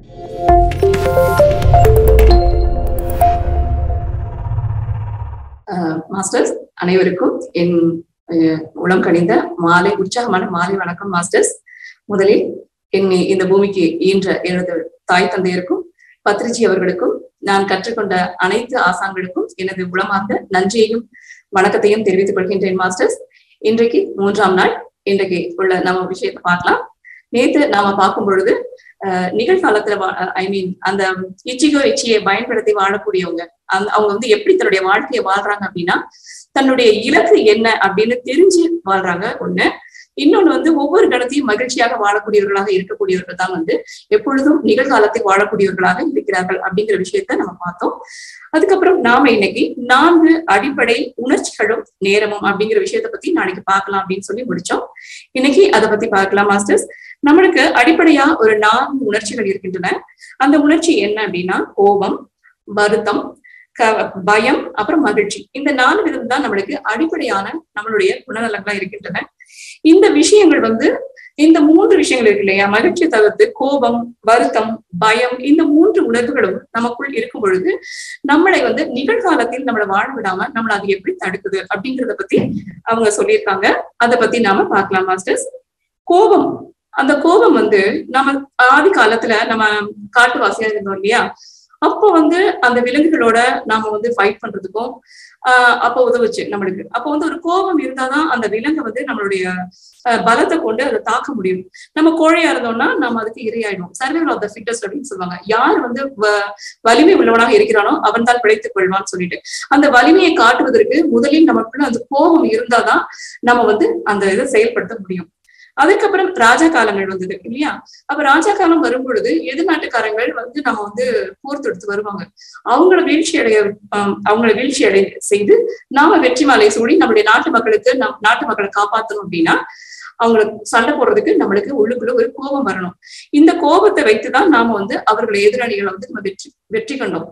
masters அனைவருக்கும் என் அஹ், உளம் கனிந்த மாலை உற்சாகமான மாலை வணக்கம் மாஸ்டர்ஸ் முதலில் என்னை இந்த பூமிக்கு ஈன்ற எனது தாய் தந்தையருக்கும் பத்ரிஜி அவர்களுக்கும் நான் கற்றுக்கொண்ட அனைத்து ஆசான்களுக்கும் எனது உளமார்ந்த நன்றியையும் வணக்கத்தையும் தெரிவித்துக் கொள்கின்றேன் மாஸ்டர்ஸ் இன்றைக்கு மூன்றாம் நாள் இன்றைக்கு உள்ள நம்ம விஷயத்தை பார்க்கலாம் நேத்து நாம பார்க்கும் பொழுது அஹ், நிகழ்காலத்துல ஐ மீன் அந்த இச்சிகோ இச்சியை பயன்படுத்தி வாழக்கூடியவங்க அந்த அவங்க வந்து எப்படி தன்னுடைய வாழ்க்கையை வாழ்றாங்க அப்படின்னா தன்னுடைய இலக்கு என்ன அப்படின்னு தெரிஞ்சு வாழ்றாங்க ஒண்ணு இன்னொன்னு வந்து ஒவ்வொரு கணத்தையும் மகிழ்ச்சியாக வாழக்கூடியவர்களாக இருக்கக்கூடியவர்கள் தான் வந்து எப்பொழுதும் நிகழ்காலத்தை வாழக்கூடியவர்களாக இருக்கிறார்கள் அப்படிங்கிற விஷயத்த நம்ம பார்த்தோம் அதுக்கப்புறம் நாம இன்னைக்கு நான்கு அடிப்படை உணர்ச்சிகளும் நேரமும் அப்படிங்கிற விஷயத்த பத்தி நாளைக்கு பார்க்கலாம் அப்படின்னு சொல்லி முடிச்சோம் இன்னைக்கு அதை பத்தி பார்க்கலாம் மாஸ்டர்ஸ் நம்மளுக்கு அடிப்படையா ஒரு நான்கு உணர்ச்சிகள் இருக்கின்றன அந்த உணர்ச்சி என்ன அப்படின்னா கோபம் வருத்தம் க பயம் அப்புறம் மகிழ்ச்சி இந்த நாலு விதம் தான் நம்மளுக்கு அடிப்படையான நம்மளுடைய குணநலங்களா இருக்கின்றன இந்த விஷயங்கள் வந்து இந்த மூன்று விஷயங்கள் இருக்கு இல்லையா மகிழ்ச்சி தவிர்த்து கோபம் வருத்தம் பயம் இந்த மூன்று உணர்வுகளும் நமக்குள் இருக்கும் பொழுது நம்மளை வந்து நிகழ்காலத்தில் நம்மளை வாழ விடாம நம்மளை அது எப்படி தடுக்குது அப்படிங்கறத பத்தி அவங்க சொல்லியிருக்காங்க அதை பத்தி நாம பார்க்கலாம் மாஸ்டர்ஸ் கோபம் அந்த கோபம் வந்து நம்ம ஆதி காலத்துல நம்ம காட்டுவாசியா இருந்தோம் இல்லையா அப்போ வந்து அந்த விலங்குகளோட நாம வந்து ஃபைட் பண்றதுக்கும் ஆஹ் அப்போ உதவுச்சு நம்மளுக்கு அப்போ வந்து ஒரு கோபம் இருந்தாதான் அந்த விலங்கை வந்து நம்மளுடைய ஆஹ் பலத்தை கொண்டு அதை தாக்க முடியும் நம்ம கோழையா இருந்தோம்னா நம்ம அதுக்கு இரையாயிடும் சர்வைவல் ஆஃப் த ஃபிட்டஸ்ட் அப்படின்னு சொல்லுவாங்க யார் வந்து வ- வலிமை உள்ளவனாக இருக்கிறானோ அவன் தான் பிழைத்துக் கொள்வான்னு சொல்லிட்டு அந்த வலிமையை காட்டுவதற்கு முதலில் நமக்குள்ள அந்த கோபம் இருந்தாதான் நம்ம வந்து அந்த இதை செயல்படுத்த முடியும் அதுக்கப்புறம் ராஜா காலங்கள் வந்தது இல்லையா அப்ப ராஜா காலம் வரும் பொழுது எதிர்நாட்டுக்காரங்கள் வந்து நம்ம வந்து போர் தொடுத்து வருவாங்க அவங்கள வீழ்ச்சி அடைய ஆஹ் அவங்கள வீழ்ச்சி அடை செய்து நாம வெற்றி மாலை சூடி நம்மளுடைய நாட்டு மக்களுக்கு நம் நாட்டு மக்களை காப்பாத்தணும் அப்படின்னா அவங்களுக்கு சண்டை போடுறதுக்கு நம்மளுக்கு உள்ளுக்குள்ள ஒரு கோபம் வரணும் இந்த கோபத்தை வைத்துதான் நாம வந்து அவர்களை எதிராளிகளை வந்து நம்ம வெற்றி வெற்றி கண்டோம்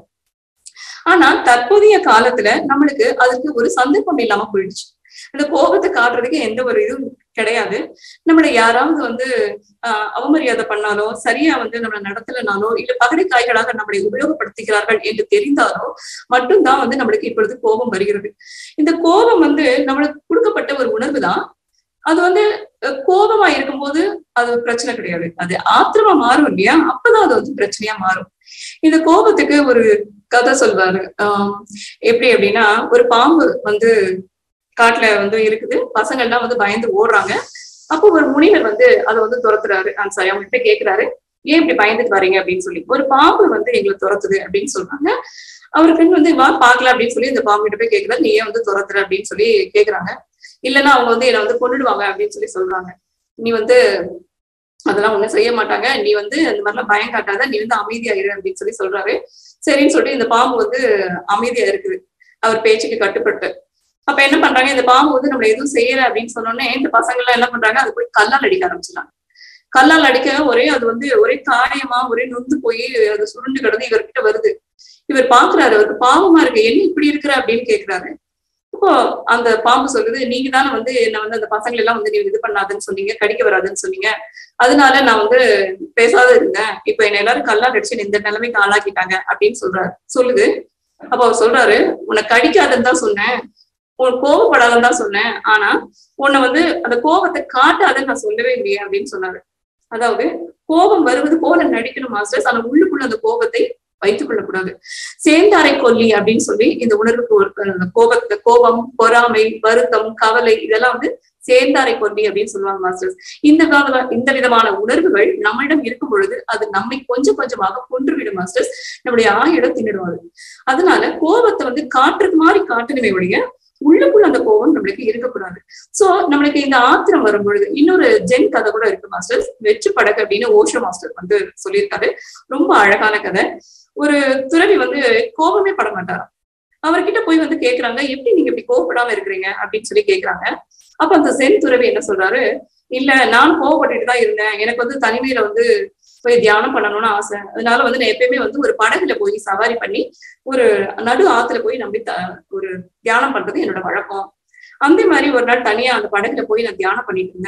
ஆனா தற்போதைய காலத்துல நம்மளுக்கு அதுக்கு ஒரு சந்தர்ப்பம் இல்லாம போயிடுச்சு அந்த கோபத்தை காட்டுறதுக்கு எந்த ஒரு இதுவும் கிடையாது நம்மளை யாராவது வந்து ஆஹ் அவமரியாதை பண்ணாலோ சரியா வந்து நம்மளை நடத்தலைனாலோ இல்ல பகடை காய்களாக நம்மளை உபயோகப்படுத்துகிறார்கள் என்று தெரிந்தாலோ மட்டும்தான் வந்து நம்மளுக்கு இப்பொழுது கோபம் வருகிறது இந்த கோபம் வந்து நம்மளுக்கு கொடுக்கப்பட்ட ஒரு உணர்வு தான் அது வந்து அஹ், கோபமா இருக்கும்போது அது ஒரு பிரச்சனை கிடையாது அது ஆத்திரமா மாறும் இல்லையா அப்பதான் அது வந்து பிரச்சனையா மாறும் இந்த கோபத்துக்கு ஒரு கதை சொல்வாரு ஆஹ் எப்படி அப்படின்னா ஒரு பாம்பு வந்து காட்டுல வந்து இருக்குது பசங்க எல்லாம் வந்து பயந்து ஓடுறாங்க அப்போ ஒரு முனிவர் வந்து அதை வந்து துரத்துறாரு அந்த சாரி அவங்க கிட்ட கேக்குறாரு ஏன் இப்படி பயந்துட்டு வரீங்க அப்படின்னு சொல்லி ஒரு பாம்பு வந்து எங்களை துரத்துது அப்படின்னு சொல்றாங்க அவருக்கு வந்து வா பாக்கலாம் அப்படின்னு சொல்லி இந்த பாம்பு கிட்ட போய் கேக்குறாரு நீ ஏன் வந்து துரத்துற அப்படின்னு சொல்லி கேக்குறாங்க இல்லைன்னா அவங்க வந்து என்னை வந்து கொண்டுடுவாங்க அப்படின்னு சொல்லி சொல்றாங்க நீ வந்து அதெல்லாம் ஒண்ணும் செய்ய மாட்டாங்க நீ வந்து அந்த மாதிரிலாம் பயம் காட்டாத நீ வந்து அமைதியா இரு அப்படின்னு சொல்லி சொல்றாரு சரின்னு சொல்லிட்டு இந்த பாம்பு வந்து அமைதியா இருக்குது அவர் பேச்சுக்கு கட்டுப்பட்டு அப்ப என்ன பண்றாங்க இந்த பாம்பு வந்து நம்ம எதுவும் செய்யல அப்படின்னு சொன்னோடனே இந்த பசங்க எல்லாம் என்ன பண்றாங்க அது போய் கல்லால் அடிக்க ஆரம்பிச்சிடறாங்க கல்லால் அடிக்க ஒரே அது வந்து ஒரே காயமா ஒரே நொந்து போய் அது சுருண்டு கிடந்து இவர்கிட்ட வருது இவர் பாக்குறாரு அவருக்கு பாவமா இருக்கு என்ன இப்படி இருக்கிற அப்படின்னு கேக்குறாரு இப்போ அந்த பாம்பு சொல்லுது நீங்க தானே வந்து என்ன வந்து அந்த பசங்களை எல்லாம் வந்து நீ இது பண்ணாதுன்னு சொன்னீங்க கடிக்க வராதுன்னு சொன்னீங்க அதனால நான் வந்து பேசாத இருந்தேன் இப்ப என்ன எல்லாரும் கல்லால் அடிச்சு என்னை இந்த நிலைமைக்கு ஆளாக்கிட்டாங்க அப்படின்னு சொல்றாரு சொல்லுது அப்ப அவர் சொல்றாரு உன்னை கடிக்காதுன்னு தான் சொன்னேன் உன் கோபப்படாதன்னு தான் சொன்னேன் ஆனா உன்னை வந்து அந்த கோபத்தை காட்டாதன்னு நான் சொல்லவே இல்லையே அப்படின்னு சொன்னாரு அதாவது கோபம் வருவது போல நடிக்கணும் மாஸ்டர்ஸ் ஆனா உள்ளுக்குள்ள அந்த கோபத்தை வைத்துக் கொள்ளக்கூடாது சேர்ந்தாரை கொல்லி அப்படின்னு சொல்லி இந்த உணர்வுக்கு ஒரு அந்த கோபத்தை கோபம் பொறாமை வருத்தம் கவலை இதெல்லாம் வந்து சேர்ந்தாரை கொல்லி அப்படின்னு சொல்லுவாங்க மாஸ்டர்ஸ் இந்த கால இந்த விதமான உணர்வுகள் நம்மிடம் இருக்கும் பொழுது அது நம்மை கொஞ்சம் கொஞ்சமாக கொன்றுவிடும் மாஸ்டர்ஸ் நம்முடைய ஆயுடம் தின்னுடும் அது அதனால கோபத்தை வந்து காட்டுறது மாதிரி காட்டணுமே ஒழிய உள்ளுக்குள்ள அந்த கோபம் நம்மளுக்கு இருக்கக்கூடாது சோ நம்மளுக்கு இந்த ஆத்திரம் வரும் பொழுது இன்னொரு ஜென் கதை கூட இருக்கு மாஸ்டர்ஸ் வெற்றி படகு அப்படின்னு ஓஷோ மாஸ்டர் வந்து சொல்லியிருக்காரு ரொம்ப அழகான கதை ஒரு துறவி வந்து கோபமே பட மாட்டாராம் அவர்கிட்ட போய் வந்து கேக்குறாங்க எப்படி நீங்க இப்படி கோவப்படாம இருக்கிறீங்க அப்படின்னு சொல்லி கேக்குறாங்க அப்ப அந்த சென் துறவி என்ன சொல்றாரு இல்ல நான் கோவப்பட்டுட்டு தான் இருந்தேன் எனக்கு வந்து தனிமையில வந்து போய் தியானம் பண்ணணும்னு ஆசை அதனால வந்து நான் எப்பயுமே வந்து ஒரு படகுல போய் சவாரி பண்ணி ஒரு நடு ஆத்துல போய் நம்பி த ஒரு தியானம் பண்றது என்னோட வழக்கம் அந்த மாதிரி ஒரு நாள் தனியா அந்த படகுல போய் நான் தியானம் பண்ணிட்டு இருந்தேன்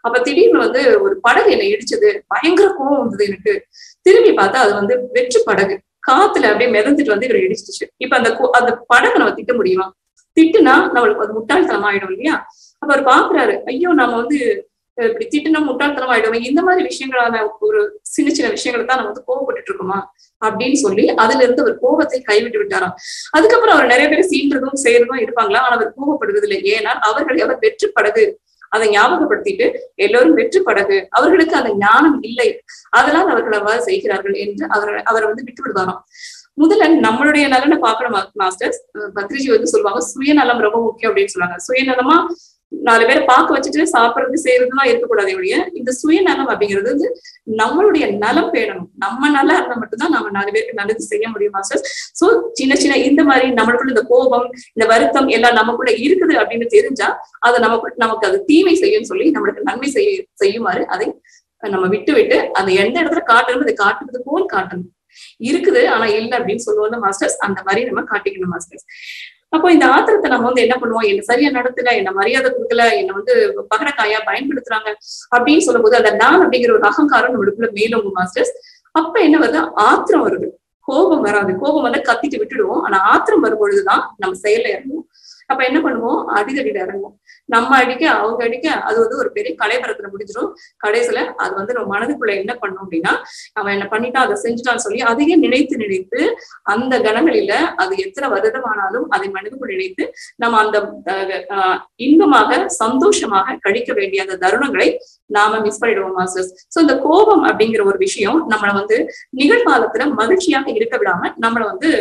அப்ப திடீர்னு வந்து ஒரு படகு என்னை இடிச்சது பயங்கர கோவம் வந்தது எனக்கு திரும்பி பார்த்தா அது வந்து வெற்று படகு காத்துல அப்படியே மிதந்துட்டு வந்து இவரை இடிச்சிச்சு இப்ப அந்த அந்த படகை நம்ம திட்ட முடியுமா திட்டுனா நம்மளுக்கு அது முட்டாள்தனம் ஆயிடும் இல்லையா அப்ப அவர் பாக்குறாரு ஐயோ நம்ம வந்து இப்படி திட்டுனா முட்டாள்தனம் ஆயிடும் இந்த மாதிரி விஷயங்களான ஒரு சின்ன சின்ன விஷயங்களை தான் நம்ம வந்து கோவப்பட்டு இருக்கோமா அப்படின்னு சொல்லி அதுல இருந்து அவர் கோபத்தை கைவிட்டு விட்டாராம் அதுக்கப்புறம் அவர் நிறைய பேர் சீன்றதும் செய்யறதும் இருப்பாங்களா ஆனா அவர் கோபப்படுவதில்லை ஏன்னா அவர்களை அவர் வெற்று படகு அதை ஞாபகப்படுத்திட்டு எல்லோரும் வெற்று படகு அவர்களுக்கு அந்த ஞானம் இல்லை அதனால் அவர்கள் அவ்வாறு செய்கிறார்கள் என்று அவர் அவரை வந்து விட்டு விடுவாராம் முதல்ல நம்மளுடைய நலனை பார்க்கணும் மாஸ்டர்ஸ் பத்ரிஜி வந்து சொல்லுவாங்க சுயநலம் ரொம்ப முக்கியம் அப்படின்னு சொல்லுவாங்க சுயநலமா நாலு பேரை பார்க்க வச்சுட்டு சாப்பிடுறது செய்யறதுலாம் இருக்கக்கூடாது ஒழிய இந்த சுயநலம் அப்படிங்கிறது வந்து நம்மளுடைய நலம் பேணணும் நம்ம நல்லா இருந்தா மட்டும்தான் நம்ம நாலு பேருக்கு நல்லது செய்ய முடியும் மாஸ்டர்ஸ் சோ சின்ன சின்ன இந்த மாதிரி நம்மளுக்குள்ள இந்த கோபம் இந்த வருத்தம் எல்லாம் நமக்குள்ள இருக்குது அப்படின்னு தெரிஞ்சா அதை நமக்கு நமக்கு அது தீமை செய்யும் சொல்லி நம்மளுக்கு நன்மை செய்ய செய்யுமாறு அதை நம்ம விட்டு விட்டு அந்த எந்த இடத்துல காட்டணும் அதை காட்டுறது போல் காட்டணும் இருக்குது ஆனா இல்லை அப்படின்னு சொல்லுவோம் மாஸ்டர்ஸ் அந்த மாதிரி நம்ம காட்டிக்கணும் மாஸ்டர்ஸ் அப்போ இந்த ஆத்திரத்தை நம்ம வந்து என்ன பண்ணுவோம் என்ன சரியா நடத்தல என்ன மரியாதை கொடுக்கல என்ன வந்து பகடக்காயா பயன்படுத்துறாங்க அப்படின்னு சொல்லும் போது அந்த நான் அப்படிங்கிற ஒரு அகங்காரம் நம்மளுக்குள்ள மேலோங்கும் மாஸ்டர்ஸ் அப்ப என்ன வருது ஆத்திரம் வருது கோபம் வராது கோபம் வந்து கத்திட்டு விட்டுடுவோம் ஆனா ஆத்திரம் வரும்பொழுதுதான் நம்ம செயல்ல இறங்குவோம் அப்ப என்ன பண்ணுவோம் அடிதடியில இறங்குவோம் நம்ம அடிக்க அவங்க அடிக்க அது வந்து ஒரு பெரிய கலைபரத்துல முடிஞ்சிடும் கடைசியில அது வந்து நம்ம மனதுக்குள்ள என்ன பண்ணும் அப்படின்னா அவன் என்ன பண்ணிட்டான் அதை செஞ்சுட்டான்னு சொல்லி அதையே நினைத்து நினைத்து அந்த கணங்களில அது எத்தனை வருடமானாலும் அதை மனதுக்குள் நினைத்து நம்ம அந்த இன்பமாக சந்தோஷமாக கழிக்க வேண்டிய அந்த தருணங்களை நாம மிஸ் பண்ணிடுவோம் மாஸ்டர்ஸ் சோ இந்த கோபம் அப்படிங்கிற ஒரு விஷயம் நம்மளை வந்து நிகழ்காலத்துல மகிழ்ச்சியாக இருக்க விடாம நம்மளை வந்து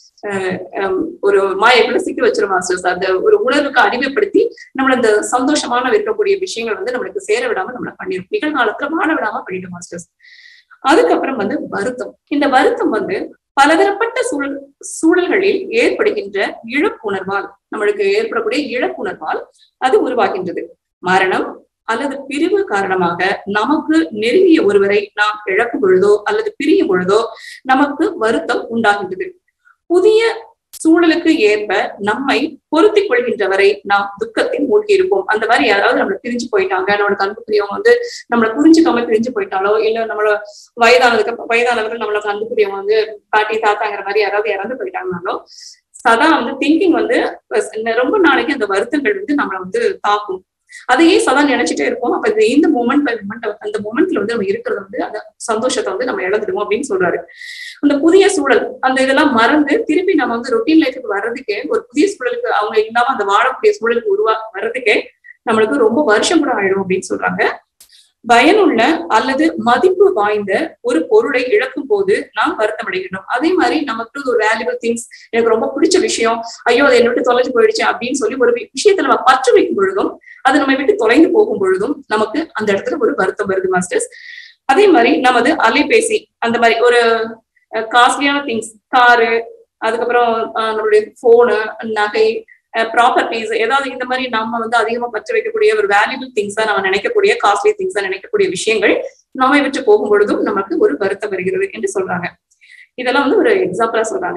ஒரு மாயக்குள்ள சிக்கி வச்சிரும் மாஸ்டர்ஸ் அந்த ஒரு உணர்வுக்கு அறிமுகப்படுத்தி நம்மள இந்த சந்தோஷமான இருக்கக்கூடிய விஷயங்கள் வந்து நம்மளுக்கு சேர விடாம நம்மளை பண்ணிடும் நிகழ்காலத்துல வாழ விடாம பண்ணிடும் மாஸ்டர்ஸ் அதுக்கப்புறம் வந்து வருத்தம் இந்த வருத்தம் வந்து பலதரப்பட்ட சூழல் சூழல்களில் ஏற்படுகின்ற இழப்புணர்வால் நம்மளுக்கு ஏற்படக்கூடிய இழப்புணர்வால் அது உருவாகின்றது மரணம் அல்லது பிரிவு காரணமாக நமக்கு நெருங்கிய ஒருவரை நாம் இழக்கும் பொழுதோ அல்லது பிரியும் பொழுதோ நமக்கு வருத்தம் உண்டாகின்றது புதிய சூழலுக்கு ஏற்ப நம்மை பொருத்திக் கொள்கின்றவரை நாம் துக்கத்தில் மூழ்கி இருப்போம் அந்த மாதிரி யாராவது நம்மளை பிரிஞ்சு போயிட்டாங்க நம்மளுக்கு அன்புக்குரியவங்க வந்து நம்மளை புரிஞ்சுக்காம பிரிஞ்சு போயிட்டாலோ இல்ல நம்மள வயதானதுக்கு வயதானவர்கள் நம்மளுக்கு அன்புக்குரியவங்க வந்து பாட்டி தாத்தாங்கிற மாதிரி யாராவது இறந்து போயிட்டாங்கனாலோ சதா வந்து திங்கிங் வந்து ரொம்ப நாளைக்கு அந்த வருத்தங்கள் வந்து நம்மளை வந்து தாக்கும் அதையே சதா நினைச்சிட்டே இருப்போம் அப்ப இந்த மூமெண்ட் பை மூமெண்ட் அந்த மூமெண்ட்ல வந்து நம்ம இருக்கிறது வந்து அந்த சந்தோஷத்தை வந்து நம்ம இழந்துடுவோம் அப்படின்னு சொல்றாரு அந்த புதிய சூழல் அந்த இதெல்லாம் மறந்து திருப்பி நம்ம வந்து ரொட்டீன் லைஃபுக்கு வர்றதுக்கே ஒரு புதிய சூழலுக்கு அவங்க இல்லாம அந்த வாழக்கூடிய சூழலுக்கு உருவா வர்றதுக்கே நம்மளுக்கு ரொம்ப வருஷம் கூட ஆயிடும் அப்படின்னு சொல்றாங்க பயனுள்ள அல்லது மதிப்பு வாய்ந்த ஒரு பொருளை இழக்கும் போது நாம் வருத்தம் அடைகின்றோம் அதே மாதிரி நமக்கு ஒரு வேல்யூபிள் திங்ஸ் எனக்கு ரொம்ப பிடிச்ச விஷயம் ஐயோ அதை என்ன விட்டு தொலைஞ்சு போயிடுச்சு அப்படின்னு சொல்லி ஒரு விஷயத்தை நம்ம பற்று வைக்கும் பொழுதும் அது நம்ம விட்டு தொலைந்து போகும் பொழுதும் நமக்கு அந்த இடத்துல ஒரு வருத்தம் வருது மாஸ்டர்ஸ் அதே மாதிரி நமது அலைபேசி அந்த மாதிரி ஒரு காஸ்ட்லியான திங்ஸ் காரு அதுக்கப்புறம் நம்மளுடைய போனு நகை ப்ராப்பர்ட்டிஸ் ஏதாவது இந்த மாதிரி நம்ம வந்து அதிகமா பற்று வைக்கக்கூடிய ஒரு வேல்யூபிள் திங்ஸா நம்ம நினைக்கக்கூடிய காஸ்ட்லி திங்ஸா நினைக்கக்கூடிய விஷயங்கள் நம்மை விட்டு போகும் பொழுதும் நமக்கு ஒரு வருத்தம் வருகிறது என்று சொல்றாங்க இதெல்லாம் வந்து ஒரு எக்ஸாம்பிளா சொல்றாங்க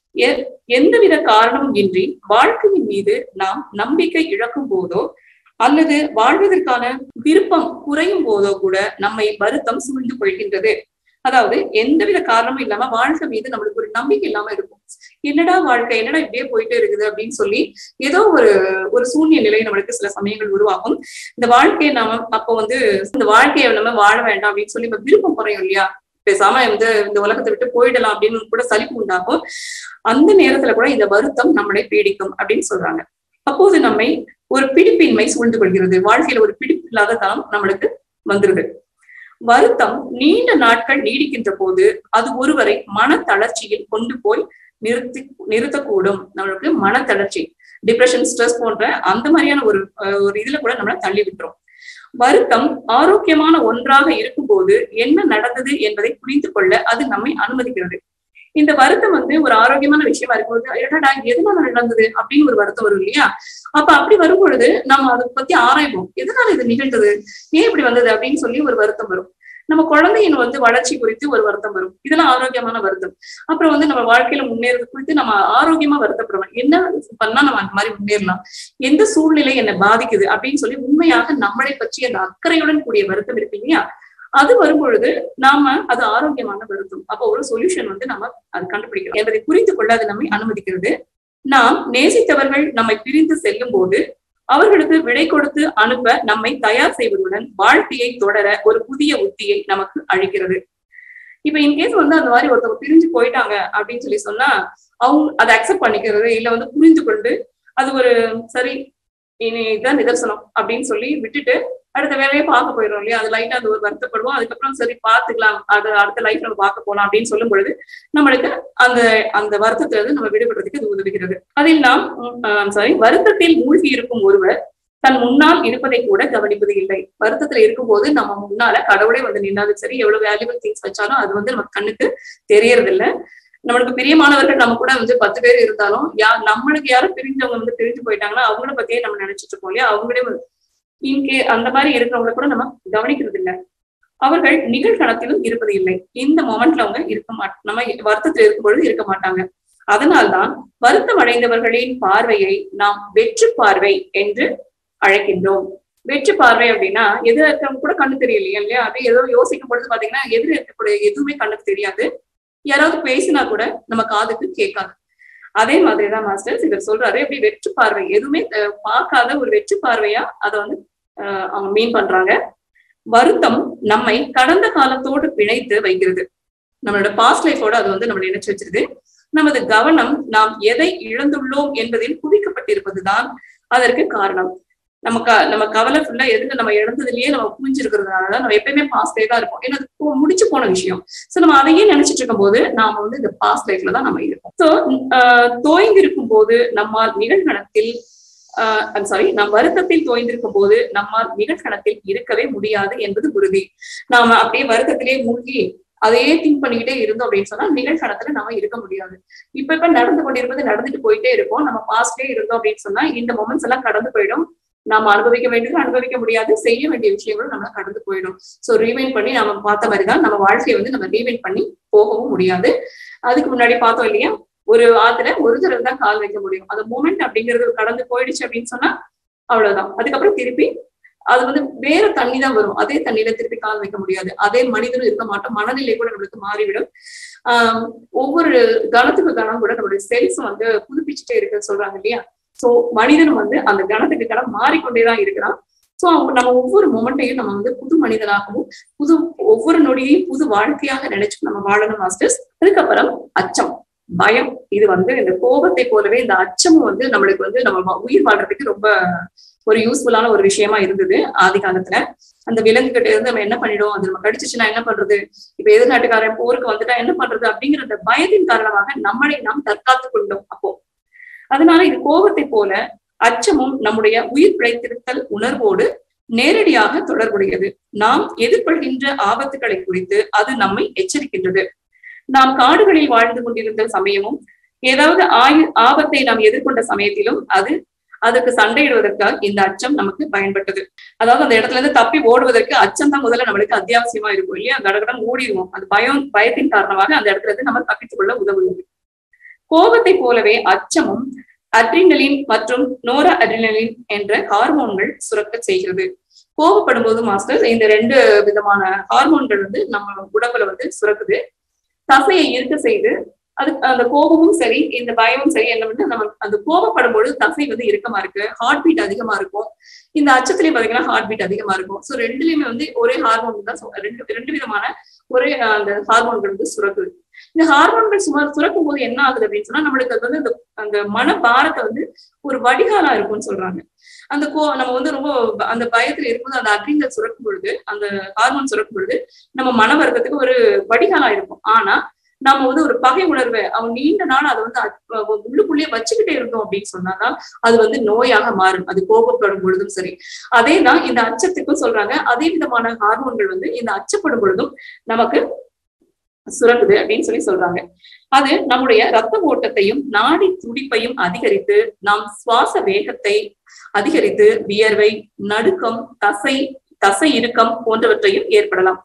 எந்தவித காரணமும் இன்றி வாழ்க்கையின் மீது நாம் நம்பிக்கை இழக்கும் போதோ அல்லது வாழ்வதற்கான விருப்பம் குறையும் போதோ கூட நம்மை வருத்தம் சூழ்ந்து கொள்கின்றது அதாவது எந்தவித காரணமும் இல்லாம வாழ்க்கை மீது நம்மளுக்கு ஒரு நம்பிக்கை இல்லாம இருக்கும் என்னடா வாழ்க்கை என்னடா இப்படியே போயிட்டே இருக்குது அப்படின்னு சொல்லி ஏதோ ஒரு ஒரு சூழ்நிலை நிலை நம்மளுக்கு சில சமயங்கள் உருவாகும் இந்த வாழ்க்கையை நாம அப்போ வந்து இந்த வாழ்க்கையை நம்ம வாழ வேண்டாம் அப்படின்னு சொல்லி நம்ம விருப்பம் குறையும் இல்லையா பேசாம வந்து இந்த உலகத்தை விட்டு போயிடலாம் அப்படின்னு கூட சலிப்பு உண்டாகும் அந்த நேரத்துல கூட இந்த வருத்தம் நம்மளை பீடிக்கும் அப்படின்னு சொல்றாங்க அப்போது நம்மை ஒரு பிடிப்பின்மை சூழ்ந்து கொள்கிறது வாழ்க்கையில ஒரு பிடிப்பு இல்லாத தனம் நம்மளுக்கு வந்துருது வருத்தம் நீண்ட நாட்கள் நீடிக்கின்ற போது அது ஒருவரை மன தளர்ச்சியில் கொண்டு போய் நிறுத்தி நிறுத்தக்கூடும் நம்மளுக்கு மன தளர்ச்சி டிப்ரெஷன் ஸ்ட்ரெஸ் போன்ற அந்த மாதிரியான ஒரு ஒரு இதுல கூட நம்மள தள்ளி விட்டுரும் வருத்தம் ஆரோக்கியமான ஒன்றாக இருக்கும்போது என்ன நடந்தது என்பதை புரிந்து கொள்ள அது நம்மை அனுமதிக்கிறது இந்த வருத்தம் வந்து ஒரு ஆரோக்கியமான விஷயமா இருக்கும்போது என்னடா எதனால நடந்தது அப்படின்னு ஒரு வருத்தம் வரும் இல்லையா அப்ப அப்படி வரும் பொழுது நம்ம அதை பத்தி ஆராய்வோம் எதனால இது நிகழ்ந்தது ஏன் இப்படி வந்தது அப்படின்னு சொல்லி ஒரு வருத்தம் வரும் நம்ம குழந்தையின் வந்து வளர்ச்சி குறித்து ஒரு வருத்தம் வரும் இதெல்லாம் ஆரோக்கியமான வருத்தம் அப்புறம் வந்து நம்ம வாழ்க்கையில முன்னேறது குறித்து நம்ம ஆரோக்கியமா வருத்தப்படுறோம் என்ன பண்ணா நம்ம அந்த மாதிரி முன்னேறலாம் எந்த சூழ்நிலை என்னை பாதிக்குது அப்படின்னு சொல்லி உண்மையாக நம்மளை பற்றி அந்த அக்கறையுடன் கூடிய வருத்தம் இருக்கு இல்லையா அது வரும்பொழுது நாம அது ஆரோக்கியமான வருத்தம் அப்போ ஒரு சொல்யூஷன் வந்து நம்ம அது கண்டுபிடிக்கிறோம் என்பதை புரிந்து கொள்ள அது நம்மை அனுமதிக்கிறது நாம் நேசித்தவர்கள் நம்மை பிரிந்து செல்லும் போது அவர்களுக்கு விடை கொடுத்து அனுப்ப நம்மை தயார் செய்வதுடன் வாழ்க்கையை தொடர ஒரு புதிய உத்தியை நமக்கு அளிக்கிறது இப்ப இன்கேஸ் வந்து அந்த மாதிரி ஒருத்தவங்க பிரிஞ்சு போயிட்டாங்க அப்படின்னு சொல்லி சொன்னா அவங்க அதை அக்செப்ட் பண்ணிக்கிறது இல்ல வந்து புரிந்து கொண்டு அது ஒரு சரி இனி இதுதான் நிதர்சனம் அப்படின்னு சொல்லி விட்டுட்டு அடுத்த வேலையை பார்க்க போயிடும் இல்லையா அது லைட்டா அது ஒரு வருத்தப்படுவோம் அதுக்கப்புறம் சரி பார்த்துக்கலாம் அது அடுத்த லைஃப் நம்ம பார்க்க போலாம் அப்படின்னு சொல்லும் பொழுது நம்மளுக்கு அந்த அந்த வருத்தத்துல இருந்து நம்ம விடுபடுறதுக்கு இது உதவுகிறது அதில் நாம் சாரி வருத்தத்தில் மூழ்கி இருக்கும் ஒருவர் தன் முன்னால் இருப்பதை கூட கவனிப்பது இல்லை வருத்தத்துல இருக்கும்போது நம்ம முன்னால கடவுளே வந்து நின்னாலும் சரி எவ்வளவு வேல்யூபிள் திங்ஸ் வச்சாலும் அது வந்து நம்ம கண்ணுக்கு தெரியறது இல்ல நம்மளுக்கு பிரியமானவர்கள் நம்ம கூட வந்து பத்து பேர் இருந்தாலும் யா நம்மளுக்கு யாரும் பிரிஞ்சவங்க வந்து பிரிஞ்சு போயிட்டாங்கன்னா அவங்கள பத்தியே நம்ம நினைச்சிட்டு இருக்கோம் இல்லையா அவங்களே இன்கே அந்த மாதிரி இருக்கிறவங்கள கூட நம்ம கவனிக்கிறது இல்லை அவர்கள் நிகழ்கணத்திலும் இருப்பது இல்லை இந்த மொமெண்ட்ல அவங்க இருக்க மாட் நம்ம வருத்தத்தில் இருக்கும் பொழுது இருக்க மாட்டாங்க அதனால்தான் வருத்தம் அடைந்தவர்களின் பார்வையை நாம் வெற்று பார்வை என்று அழைக்கின்றோம் வெற்று பார்வை அப்படின்னா எதிர இருக்கவங்க கூட கண்ணு தெரியலையா இல்லையா அப்படி ஏதோ யோசிக்கும் பொழுது பாத்தீங்கன்னா எதிர இருக்கக்கூடிய எதுவுமே கண்ணுக்கு தெரியாது யாராவது பேசினா கூட நம்ம காதுக்கு கேட்காது அதே மாதிரிதான் மாஸ்டர்ஸ் இவர் சொல்றாரு எப்படி வெற்று பார்வை எதுவுமே பார்க்காத ஒரு வெற்று பார்வையா அதை வந்து அவங்க மீன் பண்றாங்க வருத்தம் நம்மை கடந்த காலத்தோடு பிணைத்து வைக்கிறது நம்மளோட பாஸ்ட் லைஃபோட அது வந்து நம்மளை இணைச்சு வச்சிருது நமது கவனம் நாம் எதை இழந்துள்ளோம் என்பதில் குவிக்கப்பட்டிருப்பதுதான் அதற்கு காரணம் நம்ம க நம்ம கவலை ஃபுல்லா எதுல நம்ம இழந்ததுலயே நம்ம புரிஞ்சிருக்கிறதுனாலதான் நம்ம எப்பயுமே பாஸ்டே தான் இருப்போம் ஏன்னா அது முடிச்சு போன விஷயம் சோ நம்ம அதையே நினைச்சிட்டு இருக்கும் போது நாம வந்து இந்த பாஸ்ட் லைஃப்ல தான் நம்ம இருக்கோம் சோ தோய்ந்திருக்கும் போது நம்மால் நிகழ்கணத்தில் ஆஹ் சாரி நம் வருத்தத்தில் தோய்ந்திருக்கும் போது நம்மால் நிகழ்கணத்தில் இருக்கவே முடியாது என்பது உறுதி நாம அப்படியே வருத்தத்திலே மூழ்கி அதையே திங்க் பண்ணிக்கிட்டே இருந்தோம் அப்படின்னு சொன்னா நிகழ்கணத்துல நம்ம இருக்க முடியாது இப்ப இப்ப நடந்து கொண்டிருப்பது நடந்துட்டு போயிட்டே இருக்கும் நம்ம பாஸ்டே இருந்தோம் அப்படின்னு சொன்னா இந்த மொமெண்ட்ஸ் எல்லாம் கடந்து போயிடும் நாம அனுபவிக்க வேண்டியது அனுபவிக்க முடியாது செய்ய வேண்டிய விஷயங்களும் நம்ம கடந்து போயிடும் சோ ரீவைன் பண்ணி நம்ம பார்த்த மாதிரிதான் நம்ம வாழ்க்கையை வந்து நம்ம ரீவைன் பண்ணி போகவும் முடியாது அதுக்கு முன்னாடி பார்த்தோம் இல்லையா ஒரு ஆத்துல ஒரு தடவை தான் கால் வைக்க முடியும் அந்த மூமெண்ட் அப்படிங்கிறது கடந்து போயிடுச்சு அப்படின்னு சொன்னா அவ்வளவுதான் அதுக்கப்புறம் திருப்பி அது வந்து வேற தண்ணி தான் வரும் அதே தண்ணியில திருப்பி கால் வைக்க முடியாது அதே மனிதனும் இருக்க மாட்டோம் மனநிலை கூட நம்மளுக்கு மாறிவிடும் ஆஹ் ஒவ்வொரு கணத்துக்கு கணம் கூட நம்மளுடைய செல்ஸ் வந்து புதுப்பிச்சுட்டே இருக்குன்னு சொல்றாங்க இல்லையா சோ மனிதனும் வந்து அந்த கணத்துக்கு கணம் மாறிக்கொண்டேதான் இருக்கிறான் சோ நம்ம ஒவ்வொரு மொமெண்ட்டையும் நம்ம வந்து புது மனிதனாகவும் புது ஒவ்வொரு நொடியையும் புது வாழ்க்கையாக நினைச்சு நம்ம வாழணும் மாஸ்டர்ஸ் அதுக்கப்புறம் அச்சம் பயம் இது வந்து இந்த கோபத்தை போலவே இந்த அச்சமும் வந்து நம்மளுக்கு வந்து நம்ம உயிர் வாழ்றதுக்கு ரொம்ப ஒரு யூஸ்ஃபுல்லான ஒரு விஷயமா இருந்தது ஆதி காலத்துல அந்த விலங்கு கிட்ட இருந்து நம்ம என்ன பண்ணிடுவோம் அது நம்ம கடிச்சிச்சுன்னா என்ன பண்றது இப்ப எதிர்நாட்டுக்காரன் போருக்கு வந்துட்டா என்ன பண்றது அப்படிங்கிற அந்த பயத்தின் காரணமாக நம்மளை நாம் தற்காத்து கொண்டோம் அப்போ அதனால இது கோபத்தை போல அச்சமும் நம்முடைய உயிர் பிழைத்திருத்தல் உணர்வோடு நேரடியாக தொடர்புடையது நாம் எதிர்கொள்கின்ற ஆபத்துகளை குறித்து அது நம்மை எச்சரிக்கின்றது நாம் காடுகளில் வாழ்ந்து கொண்டிருந்த சமயமும் ஏதாவது ஆயு ஆபத்தை நாம் எதிர்கொண்ட சமயத்திலும் அது அதுக்கு சண்டையிடுவதற்காக இந்த அச்சம் நமக்கு பயன்பட்டது அதாவது அந்த இடத்துல இருந்து தப்பி ஓடுவதற்கு அச்சம் தான் முதல்ல நம்மளுக்கு அத்தியாவசியமா இருக்கும் இல்லையா கடகடம் ஓடிடுவோம் அது பயம் பயத்தின் காரணமாக அந்த இடத்துல இருந்து நம்ம தப்பித்துக் கொள்ள உதவுகிறது கோபத்தை போலவே அச்சமும் அட்ரினலின் மற்றும் நோர அட்ரினலின் என்ற ஹார்மோன்கள் சுரக்க செய்கிறது கோபப்படும் போது மாஸ்டர் இந்த ரெண்டு விதமான ஹார்மோன்கள் வந்து நம்ம உடம்புல வந்து சுரக்குது தசையை இருக்க செய்து அது அந்த கோபமும் சரி இந்த பயமும் சரி என்ன பண்ணு நம்ம அந்த கோபப்படும் பொழுது தசை வந்து இறுக்கமா இருக்கு ஹார்ட் பீட் அதிகமா இருக்கும் இந்த அச்சத்திலயும் பாத்தீங்கன்னா ஹார்ட் பீட் அதிகமா இருக்கும் சோ ரெண்டுலயுமே வந்து ஒரே ஹார்மோன் தான் ரெண்டு ரெண்டு விதமான ஒரே அந்த ஹார்மோன்கள் வந்து சுரக்குது இந்த ஹார்மோன்கள் சுமார் சுரக்கும் போது என்ன ஆகுது அப்படின்னு சொன்னா நம்மளுக்கு அது வந்து அந்த அந்த மன பாரத்தை வந்து ஒரு வடிகாலா இருக்கும்னு சொல்றாங்க அந்த கோ நம்ம வந்து ரொம்ப அந்த பயத்துல இருக்கும்போது அந்த அக்னிகள் சுரக்கும் பொழுது அந்த ஹார்மோன் சுரக்கும் பொழுது நம்ம மன வர்க்கத்துக்கு ஒரு வடிகாலா இருக்கும் ஆனா நம்ம வந்து ஒரு பகை உணர்வை அவன் நீண்ட நாள் அதை வந்து உள்ளுக்குள்ளேயே வச்சுக்கிட்டே இருந்தோம் அப்படின்னு சொன்னாதான் அது வந்து நோயாக மாறும் அது கோபப்படும் பொழுதும் சரி அதே தான் இந்த அச்சத்துக்கும் சொல்றாங்க அதே விதமான ஹார்மோன்கள் வந்து இந்த அச்சப்படும் பொழுதும் நமக்கு சுரக்குது அப்படின்னு சொல்லி சொல்றாங்க அது நம்முடைய ரத்த ஓட்டத்தையும் நாடி துடிப்பையும் அதிகரித்து நாம் சுவாச வேகத்தை அதிகரித்து வியர்வை நடுக்கம் தசை தசை இறுக்கம் போன்றவற்றையும் ஏற்படலாம்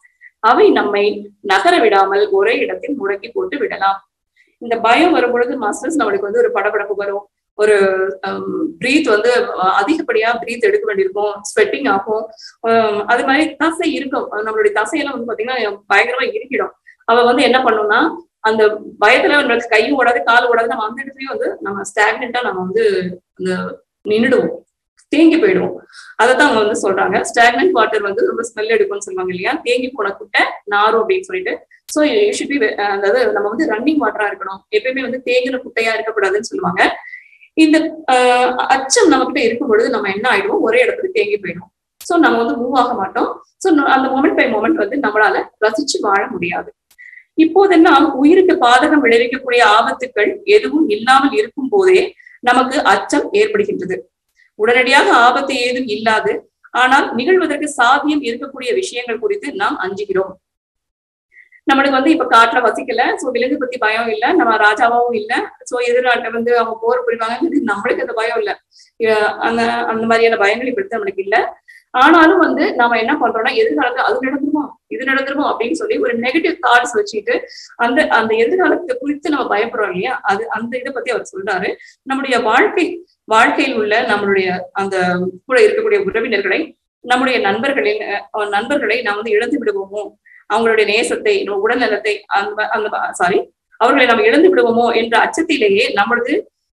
அவை நம்மை நகர விடாமல் ஒரே இடத்தில் முடக்கி போட்டு விடலாம் இந்த பயம் வரும் பொழுது மாஸ்டர்ஸ் நம்மளுக்கு வந்து ஒரு படபடப்பு வரும் ஒரு பிரீத் வந்து அதிகப்படியா பிரீத் எடுக்க வேண்டியிருக்கும் ஸ்வெட்டிங் ஆகும் அது மாதிரி தசை இருக்கும் நம்மளுடைய தசையெல்லாம் வந்து பாத்தீங்கன்னா பயங்கரமா இருக்கிடும் அவ வந்து என்ன பண்ணும்னா அந்த பயத்துல நம்மளுக்கு கை ஓடாது கால் ஓடாது நம்ம அந்த இடத்துலயும் வந்து நம்ம ஸ்டாக்னண்டா நம்ம வந்து அந்த நின்றுடுவோம் தேங்கி போயிடுவோம் அதைத்தான் அவங்க வந்து சொல்றாங்க ஸ்டாக்னன்ட் வாட்டர் வந்து ரொம்ப ஸ்மெல் எடுக்கும்னு சொல்லுவாங்க இல்லையா தேங்கி போன குட்டை நாரும் அப்படின்னு சொல்லிட்டு ஸோ ஷுட் பி அதாவது நம்ம வந்து ரன்னிங் வாட்டரா இருக்கணும் எப்பயுமே வந்து தேங்கின குட்டையா இருக்கக்கூடாதுன்னு சொல்லுவாங்க இந்த அச்சம் நம்ம கிட்ட இருக்கும் பொழுது நம்ம என்ன ஆயிடுவோம் ஒரே இடத்துல தேங்கி போயிடும் ஸோ நம்ம வந்து மூவ் ஆக மாட்டோம் ஸோ அந்த மொமெண்ட் பை மொமெண்ட் வந்து நம்மளால ரசிச்சு வாழ முடியாது இப்போதெல்லாம் உயிருக்கு பாதகம் விளைவிக்கக்கூடிய ஆபத்துக்கள் எதுவும் இல்லாமல் இருக்கும் போதே நமக்கு அச்சம் ஏற்படுகின்றது உடனடியாக ஆபத்து ஏதும் இல்லாது ஆனால் நிகழ்வதற்கு சாத்தியம் இருக்கக்கூடிய விஷயங்கள் குறித்து நாம் அஞ்சுகிறோம் நம்மளுக்கு வந்து இப்ப காட்டுல வசிக்கல சோ விலங்கு பத்தி பயம் இல்ல நம்ம ராஜாவாவும் இல்ல சோ எதிர்நாட்டை வந்து அவங்க போர் புரிவாங்க நம்மளுக்கு அந்த பயம் இல்ல அந்த அந்த மாதிரியான பயங்கள் இப்படி நம்மளுக்கு இல்ல ஆனாலும் வந்து நாம என்ன பண்றோம்னா எதிர்காலத்துல அது நடந்துருமோ இது நடந்துருமோ அப்படின்னு சொல்லி ஒரு நெகட்டிவ் தாட்ஸ் வச்சுட்டு அந்த அந்த எதிர்காலத்தை குறித்து நம்ம பயப்படுறோம் இல்லையா அது அந்த இதை பத்தி அவர் சொல்றாரு நம்முடைய வாழ்க்கை வாழ்க்கையில் உள்ள நம்மளுடைய அந்த கூட இருக்கக்கூடிய உறவினர்களை நம்முடைய நண்பர்களின் நண்பர்களை நாம் வந்து இழந்து விடுவோமோ அவங்களுடைய நேசத்தை உடல்நலத்தை அந்த அந்த சாரி அவர்களை நாம் இழந்து விடுவோமோ என்ற அச்சத்திலேயே நம்மளது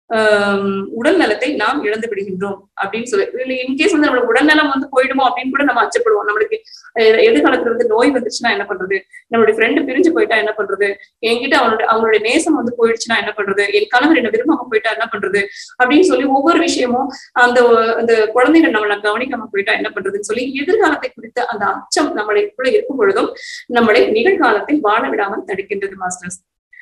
உடல் நலத்தை நாம் இழந்து விடுகின்றோம் அப்படின்னு சொல்லி இன்கேஸ் வந்து நம்மளுக்கு உடல்நலம் வந்து போயிடுமோ அப்படின்னு கூட நம்ம அச்சப்படுவோம் நம்மளுக்கு எதிர்காலத்துல வந்து நோய் வந்துச்சுன்னா என்ன பண்றது நம்மளுடைய ஃப்ரெண்டு பிரிஞ்சு போயிட்டா என்ன பண்றது என்கிட்ட அவனுடைய அவங்களுடைய நேசம் வந்து போயிடுச்சுன்னா என்ன பண்றது என் கணவர் என்ன விரும்பாம போயிட்டா என்ன பண்றது அப்படின்னு சொல்லி ஒவ்வொரு விஷயமும் அந்த அந்த குழந்தைகள் நம்மளை கவனிக்காம போயிட்டா என்ன பண்றதுன்னு சொல்லி எதிர்காலத்தை குறித்த அந்த அச்சம் நம்மளை கூட இருக்கும் பொழுதும் நம்மளை நிகழ்காலத்தில் வாழ விடாமல் தடுக்கின்றது மாஸ்டர்ஸ்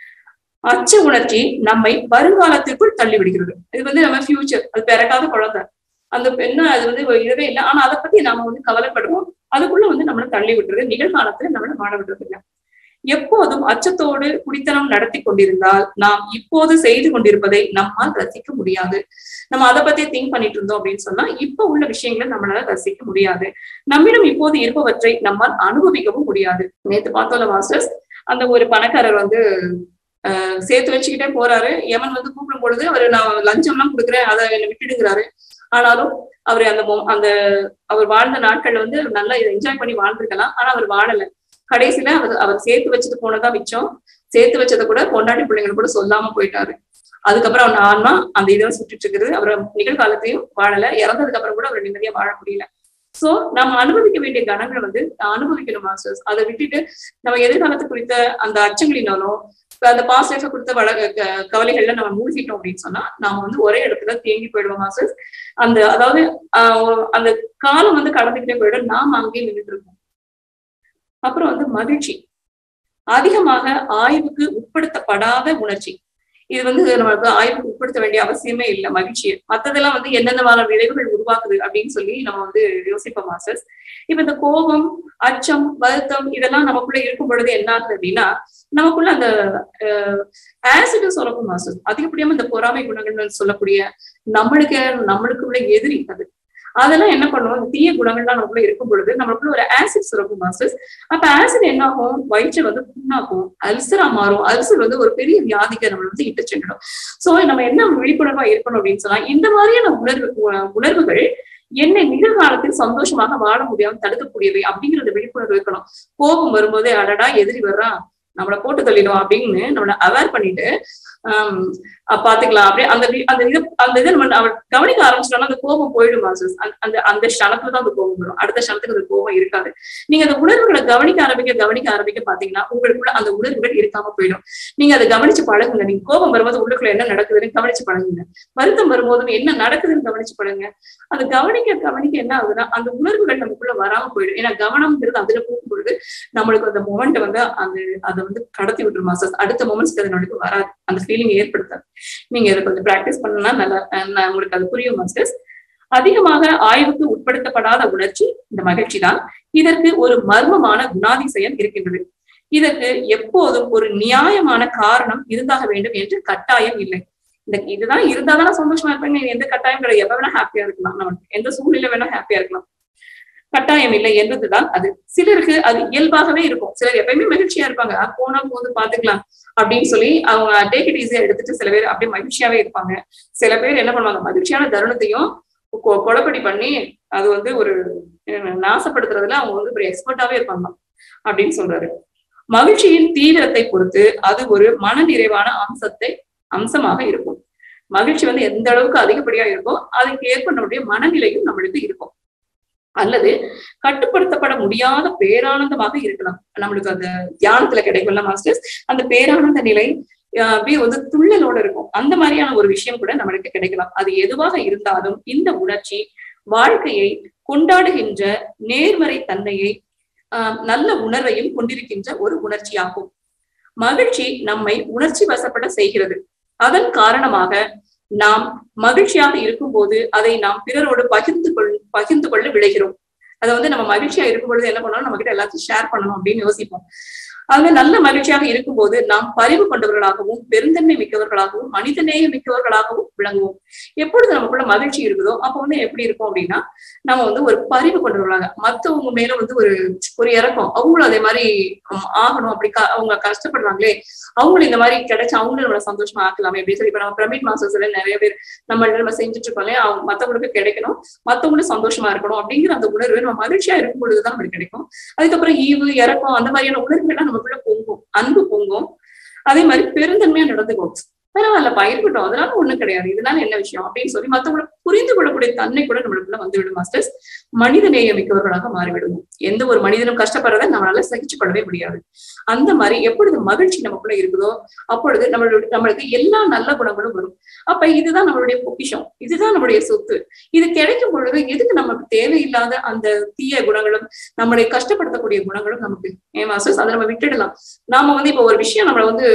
அச்ச உணர்ச்சி நம்மை வருங்காலத்திற்குள் தள்ளி விடுகிறது இது வந்து நம்ம ஃபியூச்சர் அது பிறக்காத குழந்தை அந்த பெண்ணு அது வந்து இதவே இல்லை ஆனா அதை பத்தி நாம வந்து கவலைப்படுவோம் அதுக்குள்ள வந்து நம்மளை தள்ளி விட்டுறது நிகழ்காலத்துல நம்மளை வாழ விடுறது இல்லை எப்போதும் அச்சத்தோடு குடித்தனம் நடத்தி கொண்டிருந்தால் நாம் இப்போது செய்து கொண்டிருப்பதை நம்மால் ரசிக்க முடியாது நம்ம அதை பத்தி திங்க் பண்ணிட்டு இருந்தோம் அப்படின்னு சொன்னா இப்ப உள்ள விஷயங்களை நம்மளால ரசிக்க முடியாது நம்மிடம் இப்போது இருப்பவற்றை நம்மால் அனுபவிக்கவும் முடியாது நேத்து பார்த்தோம்ல மாஸ்டர்ஸ் அந்த ஒரு பணக்காரர் வந்து சேர்த்து வச்சுக்கிட்டே போறாரு யமன் வந்து கூப்பிடும் பொழுது அவர் நான் லஞ்சம் எல்லாம் கொடுக்குறேன் அதை என்னை விட்டுடுங்கிறாரு ஆனாலும் அவர் அந்த அந்த அவர் வாழ்ந்த நாட்கள்ல வந்து நல்லா இதை என்ஜாய் பண்ணி வாழ்ந்திருக்கலாம் ஆனா அவர் வாழல கடைசியில அவர் அவர் சேர்த்து வச்சது போனதா மிச்சம் சேர்த்து வச்சதை கூட பொண்டாட்டி பிள்ளைங்க கூட சொல்லாம போயிட்டாரு அதுக்கப்புறம் அவர் ஆன்மா அந்த இதை சுட்டுட்டு இருக்குது அவர் நிகழ்காலத்தையும் வாழல இறந்ததுக்கு அப்புறம் கூட அவர் நிம்மதியா வாழ முடியல சோ நம்ம அனுபவிக்க வேண்டிய கணங்களை வந்து அனுபவிக்கணும் மாஸ்டர்ஸ் அதை விட்டுட்டு நம்ம எதிர்காலத்து குறித்த அந்த அச்சங்களினாலும் அந்த பாஸ்ட் லைஃபை கொடுத்த வள கவலைகள்ல நம்ம மூழ்கிட்டோம் அப்படின்னு சொன்னா நாம வந்து ஒரே இடத்துல தேங்கி போயிடுவோம் மாஸ்டர்ஸ் அந்த அதாவது அந்த காலம் வந்து கடந்துகிட்டே போயிடும் நாம அங்கேயே நின்றுட்டு இருக்கோம் அப்புறம் வந்து மகிழ்ச்சி அதிகமாக ஆய்வுக்கு உட்படுத்தப்படாத உணர்ச்சி இது வந்து நமக்கு ஆய்வுக்கு உட்படுத்த வேண்டிய அவசியமே இல்லை மகிழ்ச்சியை மத்ததெல்லாம் வந்து எந்தெந்த விளைவுகள் உருவாக்குது அப்படின்னு சொல்லி நம்ம வந்து யோசிப்போம் மாஸ்டர்ஸ் இப்ப இந்த கோபம் அச்சம் வருத்தம் இதெல்லாம் நமக்குள்ள இருக்கும் பொழுது என்ன ஆகுது அப்படின்னா நமக்குள்ள அந்த ஆசிட் சொல்லக்கும் மாஸ்டர்ஸ் அதிகப்படியாம இந்த பொறாமை குணங்கள் சொல்லக்கூடிய நம்மளுக்கு நம்மளுக்குள்ள எதிரி அது அதெல்லாம் என்ன பண்ணுவோம் தீய குணங்கள்லாம் நமக்குள்ள இருக்கும் பொழுது நம்மளுக்குள்ள ஒரு ஆசிட் சுரக்கும் மாஸ்டர்ஸ் அப்ப ஆசிட் என்ன ஆகும் வயிற்றை வந்து புண்ணாக்கும் அல்சரா மாறும் அல்சர் வந்து ஒரு பெரிய வியாதிக்கு நம்மளை வந்து இட்டு சென்றிடும் சோ நம்ம என்ன விழிப்புணர்வா இருக்கணும் அப்படின்னு சொன்னா இந்த மாதிரியான உணர்வு உணர்வுகள் என்னை நிகழ்காலத்தில் சந்தோஷமாக வாழ முடியாம தடுக்கக்கூடியவை அப்படிங்கிற விழிப்புணர்வு இருக்கணும் கோபம் வரும்போதே அடடா எதிரி வர்றான் நம்மளை போட்டு தள்ளிடும் அப்படின்னு நம்மளை அவேர் பண்ணிட்டு ஆஹ் பாத்துக்கலாம் அப்படியே அந்த அந்த இது அந்த இதை நம்ம அவர் கவனிக்க ஆரம்பிச்சிட்டோம்னா அந்த கோபம் போயிடும் மாஸ்டர்ஸ் அந்த அந்த க்ஷணத்துல தான் அந்த கோபம் வரும் அடுத்த க்ஷணத்துக்கு அந்த கோபம் இருக்காது நீங்க அந்த உணர்வுகளை கவனிக்க ஆரம்பிக்க கவனிக்க ஆரம்பிக்க பாத்தீங்கன்னா உங்களுக்குள்ள அந்த உணர்வுகள் இருக்காம போயிடும் நீங்க அதை கவனிச்சு பழகுங்க நீங்க கோபம் வரும்போது உள்ளுக்குள்ள என்ன நடக்குதுன்னு கவனிச்சு பழகுங்க வருத்தம் வரும்போதும் என்ன நடக்குதுன்னு கவனிச்சு பழகுங்க அது கவனிக்க கவனிக்க என்ன ஆகுதுன்னா அந்த உணர்வுகள் நமக்குள்ள வராம போயிடும் ஏன்னா கவனம்ங்கிறது அதுல போகும் பொழுது நம்மளுக்கு அந்த மொமெண்ட் வந்து அந்த அதை வந்து கடத்தி விட்டுரும் மாஸ்டர்ஸ் அடுத்த மொமெண்ட்ஸ்க்கு அது நம்மளுக்கு வராது அந்த ஃபீலிங் ஏற்படுத்தாது நீங்க இதை கொஞ்சம் ப்ராக்டிஸ் பண்ணா நல்லா உங்களுக்கு அது புரியும் மாஸ்டர்ஸ் அதிகமாக ஆய்வுக்கு உட்படுத்தப்படாத உணர்ச்சி இந்த மகிழ்ச்சி தான் இதற்கு ஒரு மர்மமான குணாதிசயம் இருக்கின்றது இதற்கு எப்போதும் ஒரு நியாயமான காரணம் இருந்தாக வேண்டும் என்று கட்டாயம் இல்லை இந்த இதுதான் இருந்தாதான் சந்தோஷமா இருப்பேன் எந்த கட்டாயம் கிடையாது எப்ப வேணா ஹாப்பியா இருக்கலாம் நமக்கு எந்த சூழ்நிலை வேணா ஹாப்பியா இருக்கலாம் கட்டாயம் இல்லை என்பதுதான் அது சிலருக்கு அது இயல்பாகவே இருக்கும் சிலர் எப்பயுமே மகிழ்ச்சியா இருப்பாங்க "ஆ, போனா போது பாத்துக்கலாம் அப்படின்னு சொல்லி அவங்க டேக் இட் ஈஸியா எடுத்துட்டு சில பேர் அப்படியே மகிழ்ச்சியாவே இருப்பாங்க சில பேர் என்ன பண்ணுவாங்க மகிழ்ச்சியான தருணத்தையும் கொ- கொலைப்படி பண்ணி அது வந்து ஒரு என்ன, நாசப்படுத்துறதுல அவங்க வந்து ஒரு எக்ஸ்பர்ட்டாவே இருப்பாங்க அப்படின்னு சொல்றாரு மகிழ்ச்சியின் தீவிரத்தை பொறுத்து அது ஒரு மன நிறைவான அம்சத்தை அம்சமாக இருக்கும் மகிழ்ச்சி வந்து எந்த அளவுக்கு அதிகப்படியா இருக்கோ அதுக்கு ஏற்ப நம்முடைய மனநிலையும் நம்மளுக்கு இருக்கும் அல்லது கட்டுப்படுத்தப்பட முடியாத பேரானந்தமாக இருக்கலாம் நம்மளுக்கு அந்த தியானத்துல கிடைக்கும்ல மாஸ்டர்ஸ் அந்த பேரானந்த நிலை ஆஹ் அப்படியே வந்து துள்ளலோட இருக்கும் அந்த மாதிரியான ஒரு விஷயம் கூட நம்மளுக்கு கிடைக்கலாம் அது எதுவாக இருந்தாலும் இந்த உணர்ச்சி வாழ்க்கையை கொண்டாடுகின்ற நேர்மறை தன்மையை ஆஹ் நல்ல உணர்வையும் கொண்டிருக்கின்ற ஒரு உணர்ச்சியாகும் மகிழ்ச்சி நம்மை உணர்ச்சி வசப்பட செய்கிறது அதன் காரணமாக நாம் மகிழ்ச்சியாக இருக்கும்போது அதை நாம் பிறரோடு பகிர்ந்து கொள் பகிர்ந்து கொள்ள விளைகிறோம் அதை வந்து நம்ம மகிழ்ச்சியா இருக்கும் பொழுது என்ன பண்ணணும் நம்ம கிட்ட எல்லாத்தையும் ஷேர் பண்ணணும் அப்படின்னு யோசிப்போம் அது நல்ல மகிழ்ச்சியாக இருக்கும்போது நாம் பரிவு கொண்டவர்களாகவும் பெருந்தன்மை மிக்கவர்களாகவும் மனிதநேய மிக்கவர்களாகவும் விளங்குவோம் எப்பொழுது நமக்குள்ள மகிழ்ச்சி இருக்குதோ அப்போ வந்து எப்படி இருக்கும் அப்படின்னா நம்ம வந்து ஒரு பரிவு கொண்டவர்களாக மத்தவங்க மேல வந்து ஒரு ஒரு இறக்கம் அவங்களும் அதே மாதிரி ஹம், ஆகணும் அப்படி க- அவங்க கஷ்டப்படுறாங்களே அவங்களும் இந்த மாதிரி கிடைச்சு அவங்களும் நம்மள சந்தோஷமா ஆக்கலாமே அப்படின்னு சொல்லி இப்ப நம்ம பிரமிட் மாஸ்டர்ஸ்ல நிறைய பேர் நம்ம நம்ம செஞ்சுட்டு இருக்கோம் இல்லையா அவங்க மத்தவங்களுக்கு கிடைக்கணும் மத்தவங்களும் சந்தோஷமா இருக்கணும் அப்படிங்கிற அந்த உணர்வு நம்ம மகிழ்ச்சியா இருக்கும் பொழுதுதான் நம்மளுக்கு கிடைக்கும் அதுக்கப்புறம் ஈவு இறக்கம் அந்த மாதிரியான உணர்வுகள்லாம் நமக்குள்ள பொங்கும் அன்பு பொங்கும் அதே மாதிரி பெருந்தன்மையா நடந்துக்கும் பரவாயில்லப்பா இருக்கட்டும் அதனால ஒண்ணும் கிடையாது இதனால என்ன விஷயம் அப்படின்னு சொல்லி மத்தவங்களை புரிந்து கொள்ளக்கூடிய தன்மை கூட நம்மளுக்குள்ள வந்துவிடும் மாஸ்டர்ஸ் மனித நேயம் மிக்கவர்களாக மாறிவிடுவோம் எந்த ஒரு மனிதனும் கஷ்டப்படுறதை நம்மளால சகிச்சு கொள்ளவே முடியாது அந்த மாதிரி எப்பொழுது மகிழ்ச்சி நமக்குள்ள இருக்குதோ அப்பொழுது நம்மளுடைய நம்மளுக்கு எல்லா நல்ல குணங்களும் வரும் அப்ப இதுதான் நம்மளுடைய பொக்கிஷம் இதுதான் நம்மளுடைய சொத்து இது கிடைக்கும் பொழுது எதுக்கு நமக்கு தேவையில்லாத அந்த தீய குணங்களும் நம்மளை கஷ்டப்படுத்தக்கூடிய குணங்களும் நமக்கு ஏன் மாஸ்டர்ஸ் அதை நம்ம விட்டுடலாம் நாம வந்து இப்ப ஒரு விஷயம் நம்மளை வந்து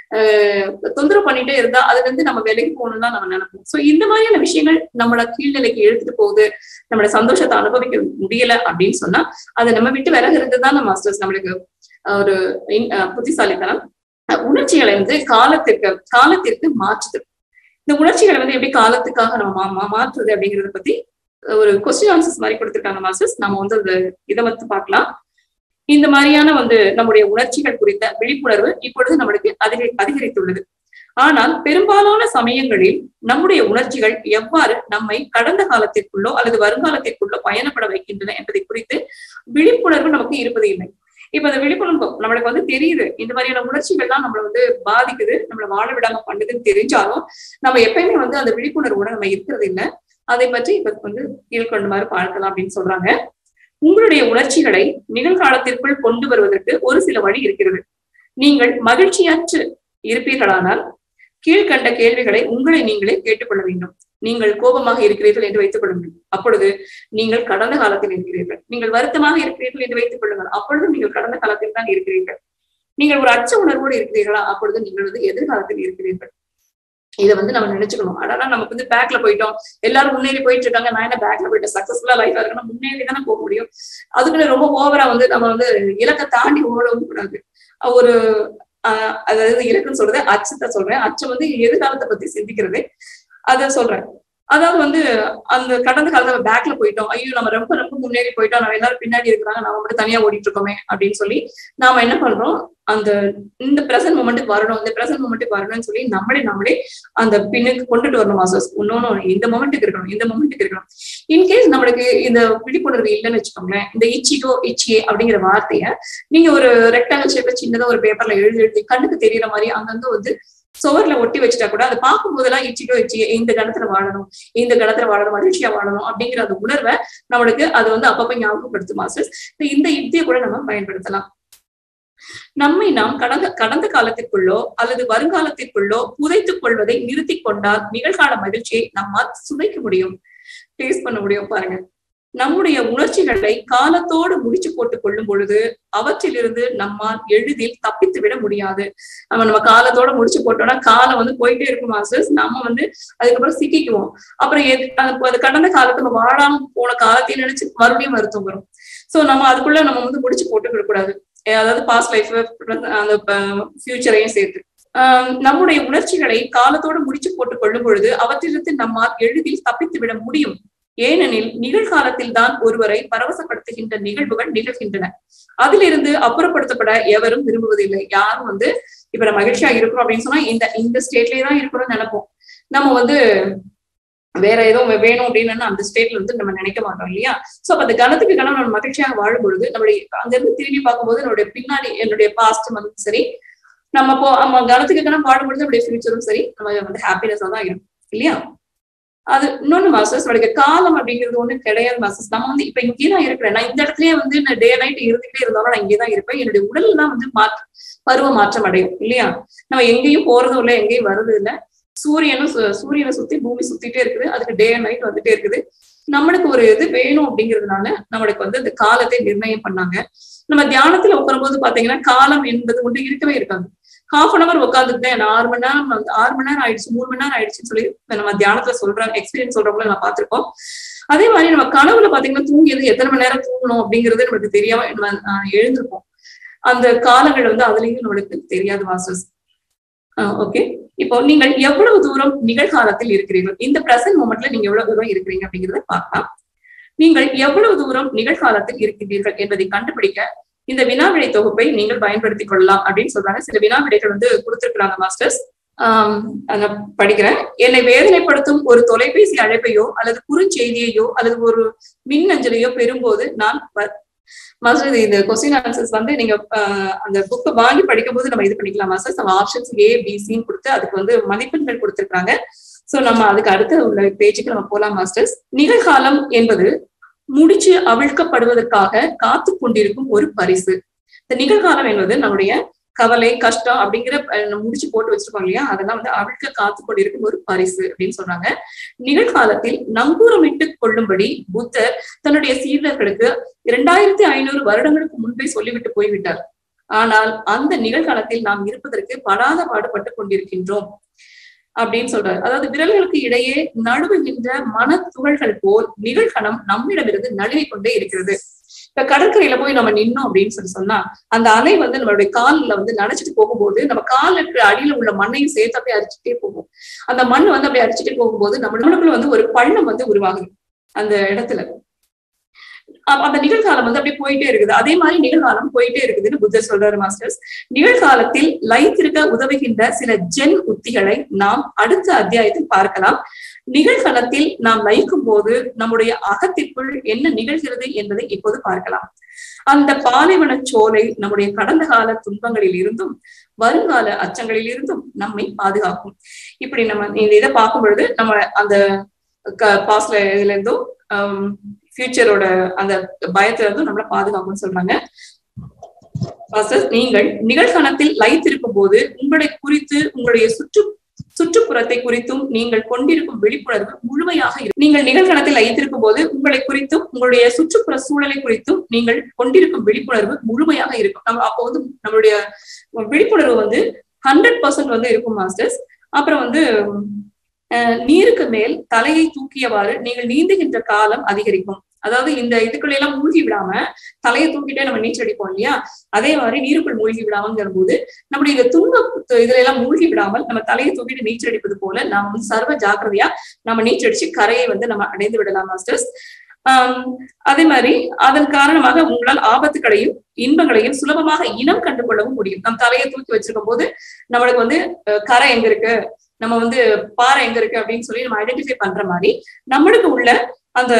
ஆஹ் தொந்தரவு பண்ணிட்டே இருந்தா அதுல இருந்து நம்ம விலகி போகணும்னு தான் நம்ம நினைப்போம் சோ இந்த மாதிரியான விஷயங்கள் நம்மள கீழ்நிலைக்கு எடுத்துட்டு போகுது நம்மளோட சந்தோஷத்தை அனுபவிக்க முடியல அப்படின்னு சொன்னா அதை நம்ம விட்டு விலகிறது தான் மாஸ்டர்ஸ் நம்மளுக்கு ஒரு இன்- அஹ் புத்திசாலித்தனம் அஹ் உணர்ச்சிகளை வந்து காலத்திற்கு காலத்திற்கு மாற்றுது இந்த உணர்ச்சிகளை வந்து எப்படி காலத்துக்காக நம்ம மா- மா- மாற்றுறது அப்படிங்கறத பத்தி ஒரு கொஸ்டின் ஆன்சர்ஸ் மாதிரி கொடுத்திருக்காங்க மாஸ்டர்ஸ் நம்ம வந்து அந்த இதை வந்து பார்க்கலாம் இந்த மாதிரியான வந்து நம்முடைய உணர்ச்சிகள் குறித்த விழிப்புணர்வு இப்பொழுது நம்மளுக்கு அதிக அதிகரித்துள்ளது ஆனால் பெரும்பாலான சமயங்களில் நம்முடைய உணர்ச்சிகள் எவ்வாறு நம்மை கடந்த காலத்திற்குள்ளோ அல்லது வருங்காலத்திற்குள்ளோ பயணப்பட வைக்கின்றன என்பதை குறித்து விழிப்புணர்வு நமக்கு இருப்பது இல்லை இப்ப அந்த விழிப்புணர்வு நம்மளுக்கு வந்து தெரியுது இந்த மாதிரியான உணர்ச்சிகள்லாம் நம்மள வந்து பாதிக்குது நம்மள வாழ விடாம பண்ணுதுன்னு தெரிஞ்சாலும் நம்ம எப்பயுமே வந்து அந்த விழிப்புணர்வோட நம்ம இருக்கிறது இல்லை அதை பற்றி இப்ப வந்து கீழ்கொண்டுமாறு பார்க்கலாம் அப்படின்னு சொல்றாங்க உங்களுடைய உணர்ச்சிகளை நிகழ்காலத்திற்குள் கொண்டு வருவதற்கு ஒரு சில வழி இருக்கிறது நீங்கள் மகிழ்ச்சியற்று இருப்பீர்களானால் கீழ்கண்ட கேள்விகளை உங்களை நீங்களே கேட்டுக்கொள்ள வேண்டும் நீங்கள் கோபமாக இருக்கிறீர்கள் என்று வைத்துக் கொள்ளுங்கள் அப்பொழுது நீங்கள் கடந்த காலத்தில் இருக்கிறீர்கள் நீங்கள் வருத்தமாக இருக்கிறீர்கள் என்று வைத்துக் கொள்ளுங்கள் அப்பொழுது நீங்கள் கடந்த காலத்தில் தான் இருக்கிறீர்கள் நீங்கள் ஒரு அச்ச உணர்வோடு இருக்கிறீர்களா அப்பொழுது நீங்கள் வந்து எதிர்காலத்தில் இருக்கிறீர்கள் இதை வந்து நம்ம நினைச்சுக்கணும் ஆனா நமக்கு வந்து பேக்ல போயிட்டோம் எல்லாரும் முன்னேறி போயிட்டு இருக்காங்க நான் என்ன பேக்ல போயிட்டேன் சக்சஸ்ஃபுல்லா லைஃபா இருக்கணும் முன்னேறி தானே போக முடியும் அதுக்குன்னு ரொம்ப ஓவரா வந்து நம்ம வந்து இலக்கை தாண்டி ஓடவும் கூடாது ஒரு ஆஹ் அதாவது இலக்குன்னு சொல்றது அச்சத்தை சொல்றேன் அச்சம் வந்து எதிர்காலத்தை பத்தி சிந்திக்கிறது அத சொல்றேன் அதாவது வந்து அந்த கடந்த காலத்துல பேக்ல போயிட்டோம் ஐயோ நம்ம ரொம்ப ரொம்ப முன்னேறி போயிட்டோம் நம்ம எல்லாரும் பின்னாடி இருக்கிறாங்க நாம மட்டும் தனியா ஓடிட்டு இருக்கோமே அப்படின்னு சொல்லி நாம என்ன பண்றோம் அந்த இந்த பிரசன்ட் மூமெண்ட்டுக்கு வரணும் இந்த பிரசன்ட் மூமெண்ட்டுக்கு வரணும்னு சொல்லி நம்மளே நம்மளே அந்த பின்னுக்கு கொண்டுட்டு வரணும் மாசஸ் இன்னொன்னு இந்த மொமெண்ட்டுக்கு இருக்கணும் இந்த மொமெண்ட்டுக்கு இருக்கணும் இன்கேஸ் நம்மளுக்கு இந்த விழிப்புணர்வு இல்லைன்னு வச்சுக்கோங்களேன் இந்த இச்சிகோ இச்சியே அப்படிங்கிற வார்த்தைய நீங்க ஒரு ரெக்டாங்கல் ஷேப்ல சின்னதா ஒரு பேப்பர்ல எழுதி எழுதி கண்ணுக்கு தெரியற மாதிரி அங்கங்க வந்து சுவர்ல ஒட்டி வச்சுட்டா கூட அதை பார்க்கும் போதெல்லாம் இச்சிக்கோ இச்சி இந்த கணத்துல வாழணும் இந்த கணத்துல வாழணும் மகிழ்ச்சியா வாழணும் அப்படிங்கிற அந்த உணர்வை நம்மளுக்கு அது வந்து அப்பப்ப ஞாபகப்படுத்தும் மாஸ்டர்ஸ் இந்த யுக்தியை கூட நம்ம பயன்படுத்தலாம் நம்மை நாம் கடந்த கடந்த காலத்திற்குள்ளோ அல்லது வருங்காலத்திற்குள்ளோ புதைத்துக் கொள்வதை நிறுத்தி கொண்டால் நிகழ்கால மகிழ்ச்சியை நம்மால் சுவைக்க முடியும் டேஸ்ட் பண்ண முடியும் பாருங்க நம்முடைய உணர்ச்சிகளை காலத்தோடு முடிச்சு போட்டுக் கொள்ளும் பொழுது அவற்றிலிருந்து நம்மால் எளிதில் தப்பித்து விட முடியாது நம்ம நம்ம காலத்தோட முடிச்சு போட்டோம்னா காலம் வந்து போயிட்டே இருக்கும் மாஸ்டர்ஸ் நம்ம வந்து அதுக்கப்புறம் சிக்கிக்குவோம் அப்புறம் எது அது கடந்த காலத்துல நம்ம வாழாம போன காலத்தையும் நினைச்சு மறுபடியும் வருத்தம் வரும் சோ நம்ம அதுக்குள்ள நம்ம வந்து முடிச்சு போட்டுக்கிட கூடாது அதாவது பாஸ்ட் லைஃப் அந்த ஃபியூச்சரையும் சேர்த்து நம்முடைய உணர்ச்சிகளை காலத்தோடு முடிச்சு போட்டுக் கொள்ளும் பொழுது அவற்றிலிருந்து நம்மால் எளிதில் தப்பித்து விட முடியும் ஏனெனில் நிகழ்காலத்தில் தான் ஒருவரை பரவசப்படுத்துகின்ற நிகழ்வுகள் நிகழ்கின்றன அதிலிருந்து அப்புறப்படுத்தப்பட எவரும் விரும்புவதில்லை யாரும் வந்து இப்ப நம்ம மகிழ்ச்சியா இருக்கிறோம் அப்படின்னு சொன்னா இந்த இந்த ஸ்டேட்லயே தான் இருக்கணும்னு நினைப்போம் நம்ம வந்து வேற ஏதோ வேணும் அப்படின்னு அந்த ஸ்டேட்ல வந்து நம்ம நினைக்க மாட்டோம் இல்லையா சோ அப்ப அந்த கணத்துக்கு கணம் நம்ம மகிழ்ச்சியாக வாழும் பொழுது நம்மளுடைய அங்க இருந்து திரும்பி பார்க்கும்போது என்னுடைய பின்னாடி என்னுடைய பாஸ்ட் வந்து சரி நம்ம போ நம்ம கணத்துக்கு கணம் வாழும் பொழுது நம்முடைய ஃபியூச்சரும் சரி நம்ம வந்து ஹாப்பினஸா தான் இருக்கும் இல்லையா அது இன்னொன்னு மாஸ்டர்ஸ் நம்மளுடைய காலம் அப்படிங்கிறது ஒண்ணு கிடையாது மாஸ்டர்ஸ் நம்ம வந்து இப்ப இங்கே தான் இருக்கிறேன் நான் இந்த இடத்துலயே வந்து நான் டே நைட் இருந்துகிட்டே இருந்தாலும் நான் இங்கே தான் இருப்பேன் என்னுடைய உடல் தான் வந்து மாற்ற பருவ மாற்றம் அடையும் இல்லையா நம்ம எங்கேயும் போறதும் இல்லை எங்கேயும் வர்றதும் இல்லை சூரியனும் சூரியனை சுத்தி பூமி சுத்திட்டே இருக்குது அதுக்கு டே அண்ட் நைட் வந்துட்டே இருக்குது நம்மளுக்கு ஒரு இது வேணும் அப்படிங்கிறதுனால நம்மளுக்கு வந்து இந்த காலத்தை நிர்ணயம் பண்ணாங்க நம்ம தியானத்துல உட்காரும் போது பாத்தீங்கன்னா காலம் என்பது ஒன்று இருக்கவே இருக்காது ஹாஃப் அன் அவர் உட்காந்துருந்தேன் ஆறு மணி நேரம் ஆறு மணி நேரம் ஆயிடுச்சு மூணு மணி நேரம் ஆயிடுச்சுன்னு சொல்லி நம்ம தியானத்துல சொல்றாங்க எக்ஸ்பீரியன்ஸ் சொல்றவங்கள நம்ம பார்த்திருக்கோம் அதே மாதிரி நம்ம கனவுல பாத்தீங்கன்னா தூங்கியது எத்தனை மணி நேரம் தூங்கணும் அப்படிங்கிறது நமக்கு தெரியாம நம்ம எழுந்திருப்போம் அந்த காலங்கள் வந்து அதுலயும் நம்மளுக்கு தெரியாது மாஸ்டர்ஸ் ஓகே இப்போ நீங்கள் எவ்வளவு தூரம் நிகழ்காலத்தில் இருக்கிறீர்கள் இந்த பிரசன்ட் மூமெண்ட்ல நீங்க எவ்வளவு தூரம் இருக்கிறீங்க அப்படிங்கறத பார்க்கலாம் நீங்கள் எவ்வளவு தூரம் நிகழ்காலத்தில் இருக்கின்றீர்கள் என்பதை கண்டுபிடிக்க இந்த வினாவிடை தொகுப்பை நீங்கள் பயன்படுத்திக் கொள்ளலாம் அப்படின்னு சொல்றாங்க சில வினாவிடைகள் வந்து கொடுத்திருக்கிறாங்க மாஸ்டர்ஸ் ஆஹ் நான் படிக்கிறேன் என்னை வேதனைப்படுத்தும் ஒரு தொலைபேசி அழைப்பையோ அல்லது குறுஞ்செய்தியையோ அல்லது ஒரு மின் அஞ்சலையோ பெறும்போது நான் மாஸ்டர் இந்த கொஸ்டின் ஆன்சர்ஸ் வந்து நீங்க அந்த புக்கை வாங்கி படிக்கும் போது நம்ம இது பண்ணிக்கலாம் மாஸ்டர்ஸ் நம்ம ஆப்ஷன்ஸ் ஏ பிசின்னு கொடுத்து அதுக்கு வந்து மதிப்பெண்கள் கொடுத்திருக்காங்க சோ நம்ம அதுக்கு அடுத்த உள்ள பேஜுக்கு நம்ம போலாம் மாஸ்டர்ஸ் நிகழ்காலம் என்பது முடிச்சு அவிழ்க்கப்படுவதற்காக காத்து கொண்டிருக்கும் ஒரு பரிசு இந்த நிகழ்காலம் என்பது நம்முடைய கவலை கஷ்டம் அப்படிங்கிற முடிச்சு போட்டு வச்சிருக்கோம் இல்லையா அதெல்லாம் வந்து அவிழ்க்க காத்து கொண்டிருக்கும் ஒரு பரிசு அப்படின்னு சொல்றாங்க நிகழ்காலத்தில் நங்கூரமிட்டு கொள்ளும்படி புத்தர் தன்னுடைய சீடர்களுக்கு இரண்டாயிரத்தி ஐநூறு வருடங்களுக்கு முன்பே சொல்லிவிட்டு போய்விட்டார் ஆனால் அந்த நிகழ்காலத்தில் நாம் இருப்பதற்கு படாத பாடுபட்டு கொண்டிருக்கின்றோம் அப்படின்னு சொல்றாரு அதாவது விரல்களுக்கு இடையே நழுவுகின்ற மன துகள்கள் போல் நிகழ்கணம் நம்மிடமிருந்து நழுவி கொண்டே இருக்கிறது இப்ப கடற்கரையில போய் நம்ம நின்னோம் அப்படின்னு சொல்லி சொன்னா அந்த அலை வந்து நம்மளுடைய காலில் வந்து நினைச்சிட்டு போகும்போது நம்ம காலுக்கு அடியில உள்ள மண்ணையும் சேர்த்து அப்படியே அரிச்சுட்டே போகும் அந்த மண் வந்து அப்படியே அரிச்சுட்டே போகும்போது நம்மளுக்குள்ள வந்து ஒரு பள்ளம் வந்து உருவாகுது அந்த இடத்துல அந்த நிகழ்காலம் வந்து அப்படியே போயிட்டே இருக்குது அதே மாதிரி நிகழ்காலம் போயிட்டே இருக்குதுன்னு புத்தர் சொல்றாரு மாஸ்டர்ஸ் நிகழ்காலத்தில் லைத்திருக்க உதவுகின்ற சில ஜென் உத்திகளை நாம் அடுத்த அத்தியாயத்தில் பார்க்கலாம் நிகழ்காலத்தில் நாம் லயிக்கும் போது நம்முடைய அகத்திற்குள் என்ன நிகழ்கிறது என்பதை இப்போது பார்க்கலாம் அந்த பாலைவன சோலை நம்முடைய கடந்த கால துன்பங்களில் இருந்தும் வருங்கால அச்சங்களில் இருந்தும் நம்மை பாதுகாக்கும் இப்படி நம்ம இந்த இதை பார்க்கும் பொழுது நம்ம அந்த பாஸ்ட்ல இதுல இருந்தும் ஃபியூச்சரோட அந்த பயத்துல இருந்தும் நம்மள பாதுகாக்கும்னு சொல்றாங்க நீங்கள் நிகழ்காலத்தில் லைத்திருக்கும் போது உங்களை குறித்து உங்களுடைய சுற்று சுற்றுப்புறத்தை குறித்தும் நீங்கள் கொண்டிருக்கும் விழிப்புணர்வு முழுமையாக இருக்கும் நீங்கள் நிகழ்காலத்தில் வைத்திருக்கும் போது உங்களை குறித்தும் உங்களுடைய சுற்றுப்புற சூழலை குறித்தும் நீங்கள் கொண்டிருக்கும் விழிப்புணர்வு முழுமையாக இருக்கும் நம்ம அப்போ வந்து நம்மளுடைய விழிப்புணர்வு வந்து ஹண்ட்ரட் பர்சன்ட் வந்து இருக்கும் மாஸ்டர்ஸ் அப்புறம் வந்து நீருக்கு மேல் தலையை தூக்கியவாறு நீங்கள் நீந்துகின்ற காலம் அதிகரிக்கும் அதாவது இந்த இதுக்குள்ள எல்லாம் மூழ்கி விடாம தலையை தூக்கிட்டே நம்ம நீச்சல் அடிப்போம் இல்லையா அதே மாதிரி நீருக்குள் மூழ்கி விடாமங்கிற போது நம்முடைய இந்த துன்ப இதுல எல்லாம் மூழ்கி விடாமல் நம்ம தலையை தூக்கிட்டு நீச்சல் அடிப்பது போல நாம வந்து சர்வ ஜாக்கிரதையா நம்ம நீச்சல் அடிச்சு கரையை வந்து நம்ம அடைந்து விடலாம் மாஸ்டர்ஸ் ஆஹ் அதே மாதிரி அதன் காரணமாக உங்களால் ஆபத்துகளையும் இன்பங்களையும் சுலபமாக இனம் கண்டு கொள்ளவும் முடியும் நம் தலையை தூக்கி வச்சிருக்கும் போது நம்மளுக்கு வந்து கரை எங்க இருக்கு நம்ம வந்து பாறை எங்க இருக்கு அப்படின்னு சொல்லி நம்ம ஐடென்டிஃபை பண்ற மாதிரி நம்மளுக்கு உள்ள அந்த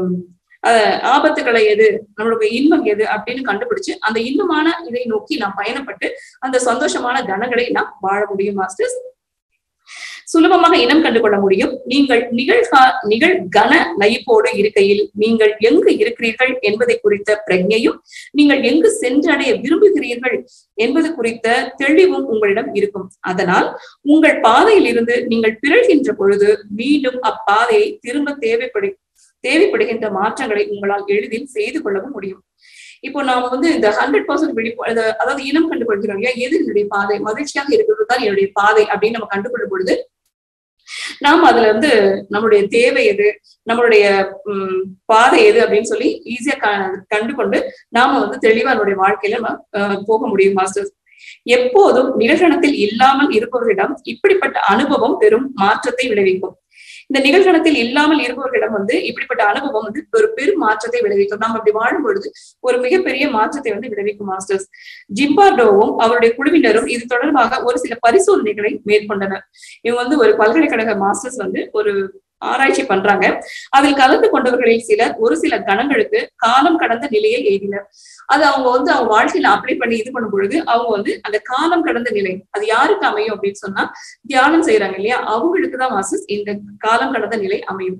ஆபத்துகளை எது நம்மளுக்கு இன்பம் எது அப்படின்னு கண்டுபிடிச்சு அந்த இன்பமான இதை நோக்கி நாம் பயணப்பட்டு அந்த சந்தோஷமான கணங்களை நாம் வாழ முடியும் மாஸ்டர்ஸ் சுலபமாக இனம் கண்டு கொள்ள முடியும் நீங்கள் நிகழ்கா நிகழ் கன லயிப்போடு இருக்கையில் நீங்கள் எங்கு இருக்கிறீர்கள் என்பதை குறித்த பிரஜையும் நீங்கள் எங்கு சென்றடைய விரும்புகிறீர்கள் என்பது குறித்த தெளிவும் உங்களிடம் இருக்கும் அதனால் உங்கள் பாதையில் இருந்து நீங்கள் பிறழ்கின்ற பொழுது மீண்டும் அப்பாதையை திரும்ப தேவைப்படு தேவைப்படுகின்ற மாற்றங்களை உங்களால் எளிதில் செய்து கொள்ளவும் முடியும் இப்போ நாம வந்து இந்த ஹண்ட்ரட் பர்சன்ட் விழிப்பு அதாவது இனம் கண்டுகொள்கிறோம் இல்லையா எது என்னுடைய பாதை மகிழ்ச்சியாக இருக்கிறது தான் என்னுடைய பாதை அப்படின்னு நம்ம கண்டுகொள்ளும் பொழுது நாம் அதுல இருந்து நம்மளுடைய தேவை எது நம்மளுடைய உம் பாதை எது அப்படின்னு சொல்லி ஈஸியா கண்டு கொண்டு நாம வந்து தெளிவா நம்மளுடைய வாழ்க்கையில நம்ம போக முடியும் மாஸ்டர்ஸ் எப்போதும் நிகழ்கணத்தில் இல்லாமல் இருப்பவர்களிடம் இப்படிப்பட்ட அனுபவம் பெரும் மாற்றத்தை விளைவிக்கும் இந்த நிகழ்கணத்தில் இல்லாமல் இருப்பவர்களிடம் வந்து இப்படிப்பட்ட அனுபவம் வந்து ஒரு பெரும் மாற்றத்தை விளைவிக்கும் நாம் அப்படி வாழும் பொழுது ஒரு மிகப்பெரிய மாற்றத்தை வந்து விளைவிக்கும் மாஸ்டர்ஸ் ஜிம்பார்டோவும் அவருடைய குழுவினரும் இது தொடர்பாக ஒரு சில பரிசோதனைகளை மேற்கொண்டனர் இவங்க வந்து ஒரு பல்கலைக்கழக மாஸ்டர்ஸ் வந்து ஒரு ஆராய்ச்சி பண்றாங்க அதில் கலந்து கொண்டவர்களில் சிலர் ஒரு சில கணங்களுக்கு காலம் கடந்த நிலையை எய்தினர் அது அவங்க வந்து அவங்க வாழ்க்கையில அப்ளை பண்ணி இது பண்ணும் பொழுது அவங்க வந்து அந்த காலம் கடந்த நிலை அது யாருக்கு அமையும் அப்படின்னு சொன்னா தியானம் செய்யறாங்க இல்லையா அவங்களுக்கு தான் மாசஸ் இந்த காலம் கடந்த நிலை அமையும்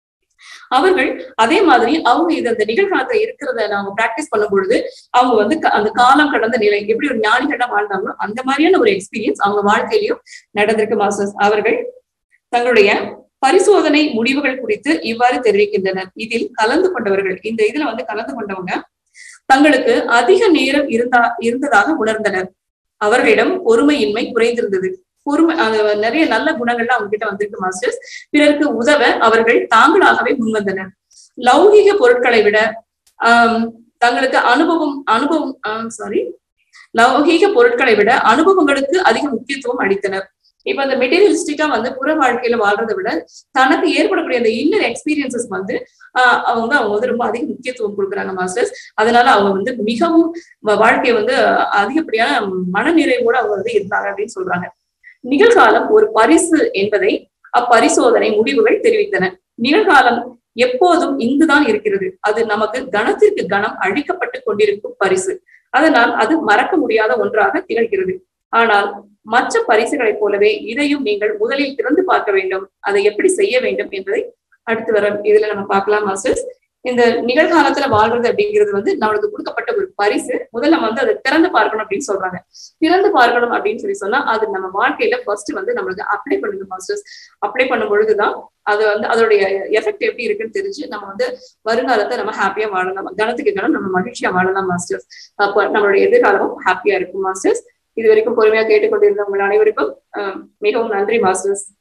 அவர்கள் அதே மாதிரி அவங்க இது அந்த நிகழ்காலத்துல இருக்கிறத அவங்க பிராக்டிஸ் பண்ணும் பொழுது அவங்க வந்து அந்த காலம் கடந்த நிலை எப்படி ஒரு ஞானிகளா வாழ்ந்தாங்களோ அந்த மாதிரியான ஒரு எக்ஸ்பீரியன்ஸ் அவங்க வாழ்க்கையிலயும் நடந்திருக்கு மாஸ்டர்ஸ் அவர்கள் தங்களுடைய பரிசோதனை முடிவுகள் குறித்து இவ்வாறு தெரிவிக்கின்றனர் இதில் கலந்து கொண்டவர்கள் இந்த இதுல வந்து கலந்து கொண்டவங்க தங்களுக்கு அதிக நேரம் இருந்தா இருந்ததாக உணர்ந்தனர் அவர்களிடம் பொறுமையின்மை குறைந்திருந்தது பொறுமை நிறைய நல்ல குணங்கள்லாம் அவங்க கிட்ட வந்திருக்கு மாஸ்டர்ஸ் பிறருக்கு உதவ அவர்கள் தாங்களாகவே முன்வந்தனர் லௌகிக பொருட்களை விட ஆஹ் தங்களுக்கு அனுபவம் அனுபவம் சாரி லௌகீக பொருட்களை விட அனுபவங்களுக்கு அதிக முக்கியத்துவம் அளித்தனர் இப்ப அந்த மெட்டீரியலிஸ்டிக்கா வந்து புற வாழ்க்கையில வாழ்றதை விட தனக்கு ஏற்படக்கூடிய அந்த இன்னர் எக்ஸ்பீரியன்சஸ் வந்து ஆஹ் அவங்க அவங்க வந்து ரொம்ப அதிக முக்கியத்துவம் கொடுக்குறாங்க மாஸ்டர்ஸ் அதனால அவங்க வந்து மிகவும் வாழ்க்கையை வந்து அதிகப்படியான மனநிறைவோட அவங்க வந்து இருந்தாங்க அப்படின்னு சொல்றாங்க நிகழ்காலம் ஒரு பரிசு என்பதை அப்பரிசோதனை முடிவுகள் தெரிவித்தன நிகழ்காலம் எப்போதும் இங்குதான் இருக்கிறது அது நமக்கு கணத்திற்கு கணம் அழிக்கப்பட்டு கொண்டிருக்கும் பரிசு அதனால் அது மறக்க முடியாத ஒன்றாக திகழ்கிறது ஆனால் மற்ற பரிசுகளைப் போலவே இதையும் நீங்கள் முதலில் திறந்து பார்க்க வேண்டும் அதை எப்படி செய்ய வேண்டும் என்பதை அடுத்து வர இதுல நம்ம பார்க்கலாம் மாஸ்டர்ஸ் இந்த நிகழ்காலத்துல வாழ்றது அப்படிங்கிறது வந்து நம்மளுக்கு கொடுக்கப்பட்ட ஒரு பரிசு முதல்ல நம்ம வந்து அதை திறந்து பார்க்கணும் அப்படின்னு சொல்றாங்க திறந்து பார்க்கணும் அப்படின்னு சொல்லி சொன்னா அது நம்ம வாழ்க்கையில ஃபர்ஸ்ட் வந்து நம்மளுக்கு அப்ளை பண்ணுங்க மாஸ்டர்ஸ் அப்ளை பண்ணும் பொழுதுதான் அது வந்து அதோடைய எஃபெக்ட் எப்படி இருக்குன்னு தெரிஞ்சு நம்ம வந்து வருங்காலத்தை நம்ம ஹாப்பியா வாழலாம் கணத்துக்கு கணம் நம்ம மகிழ்ச்சியா வாழலாம் மாஸ்டர்ஸ் அப்போ நம்மளுடைய எதிர்காலமும் ஹாப்பியா இருக்கும் மாஸ்டர்ஸ் இது வரைக்கும் பொறுமையா கேட்டுக்கொண்டிருந்த உங்கள் அனைவருக்கும் மிகவும் நன்றி மாஸ்டர்ஸ்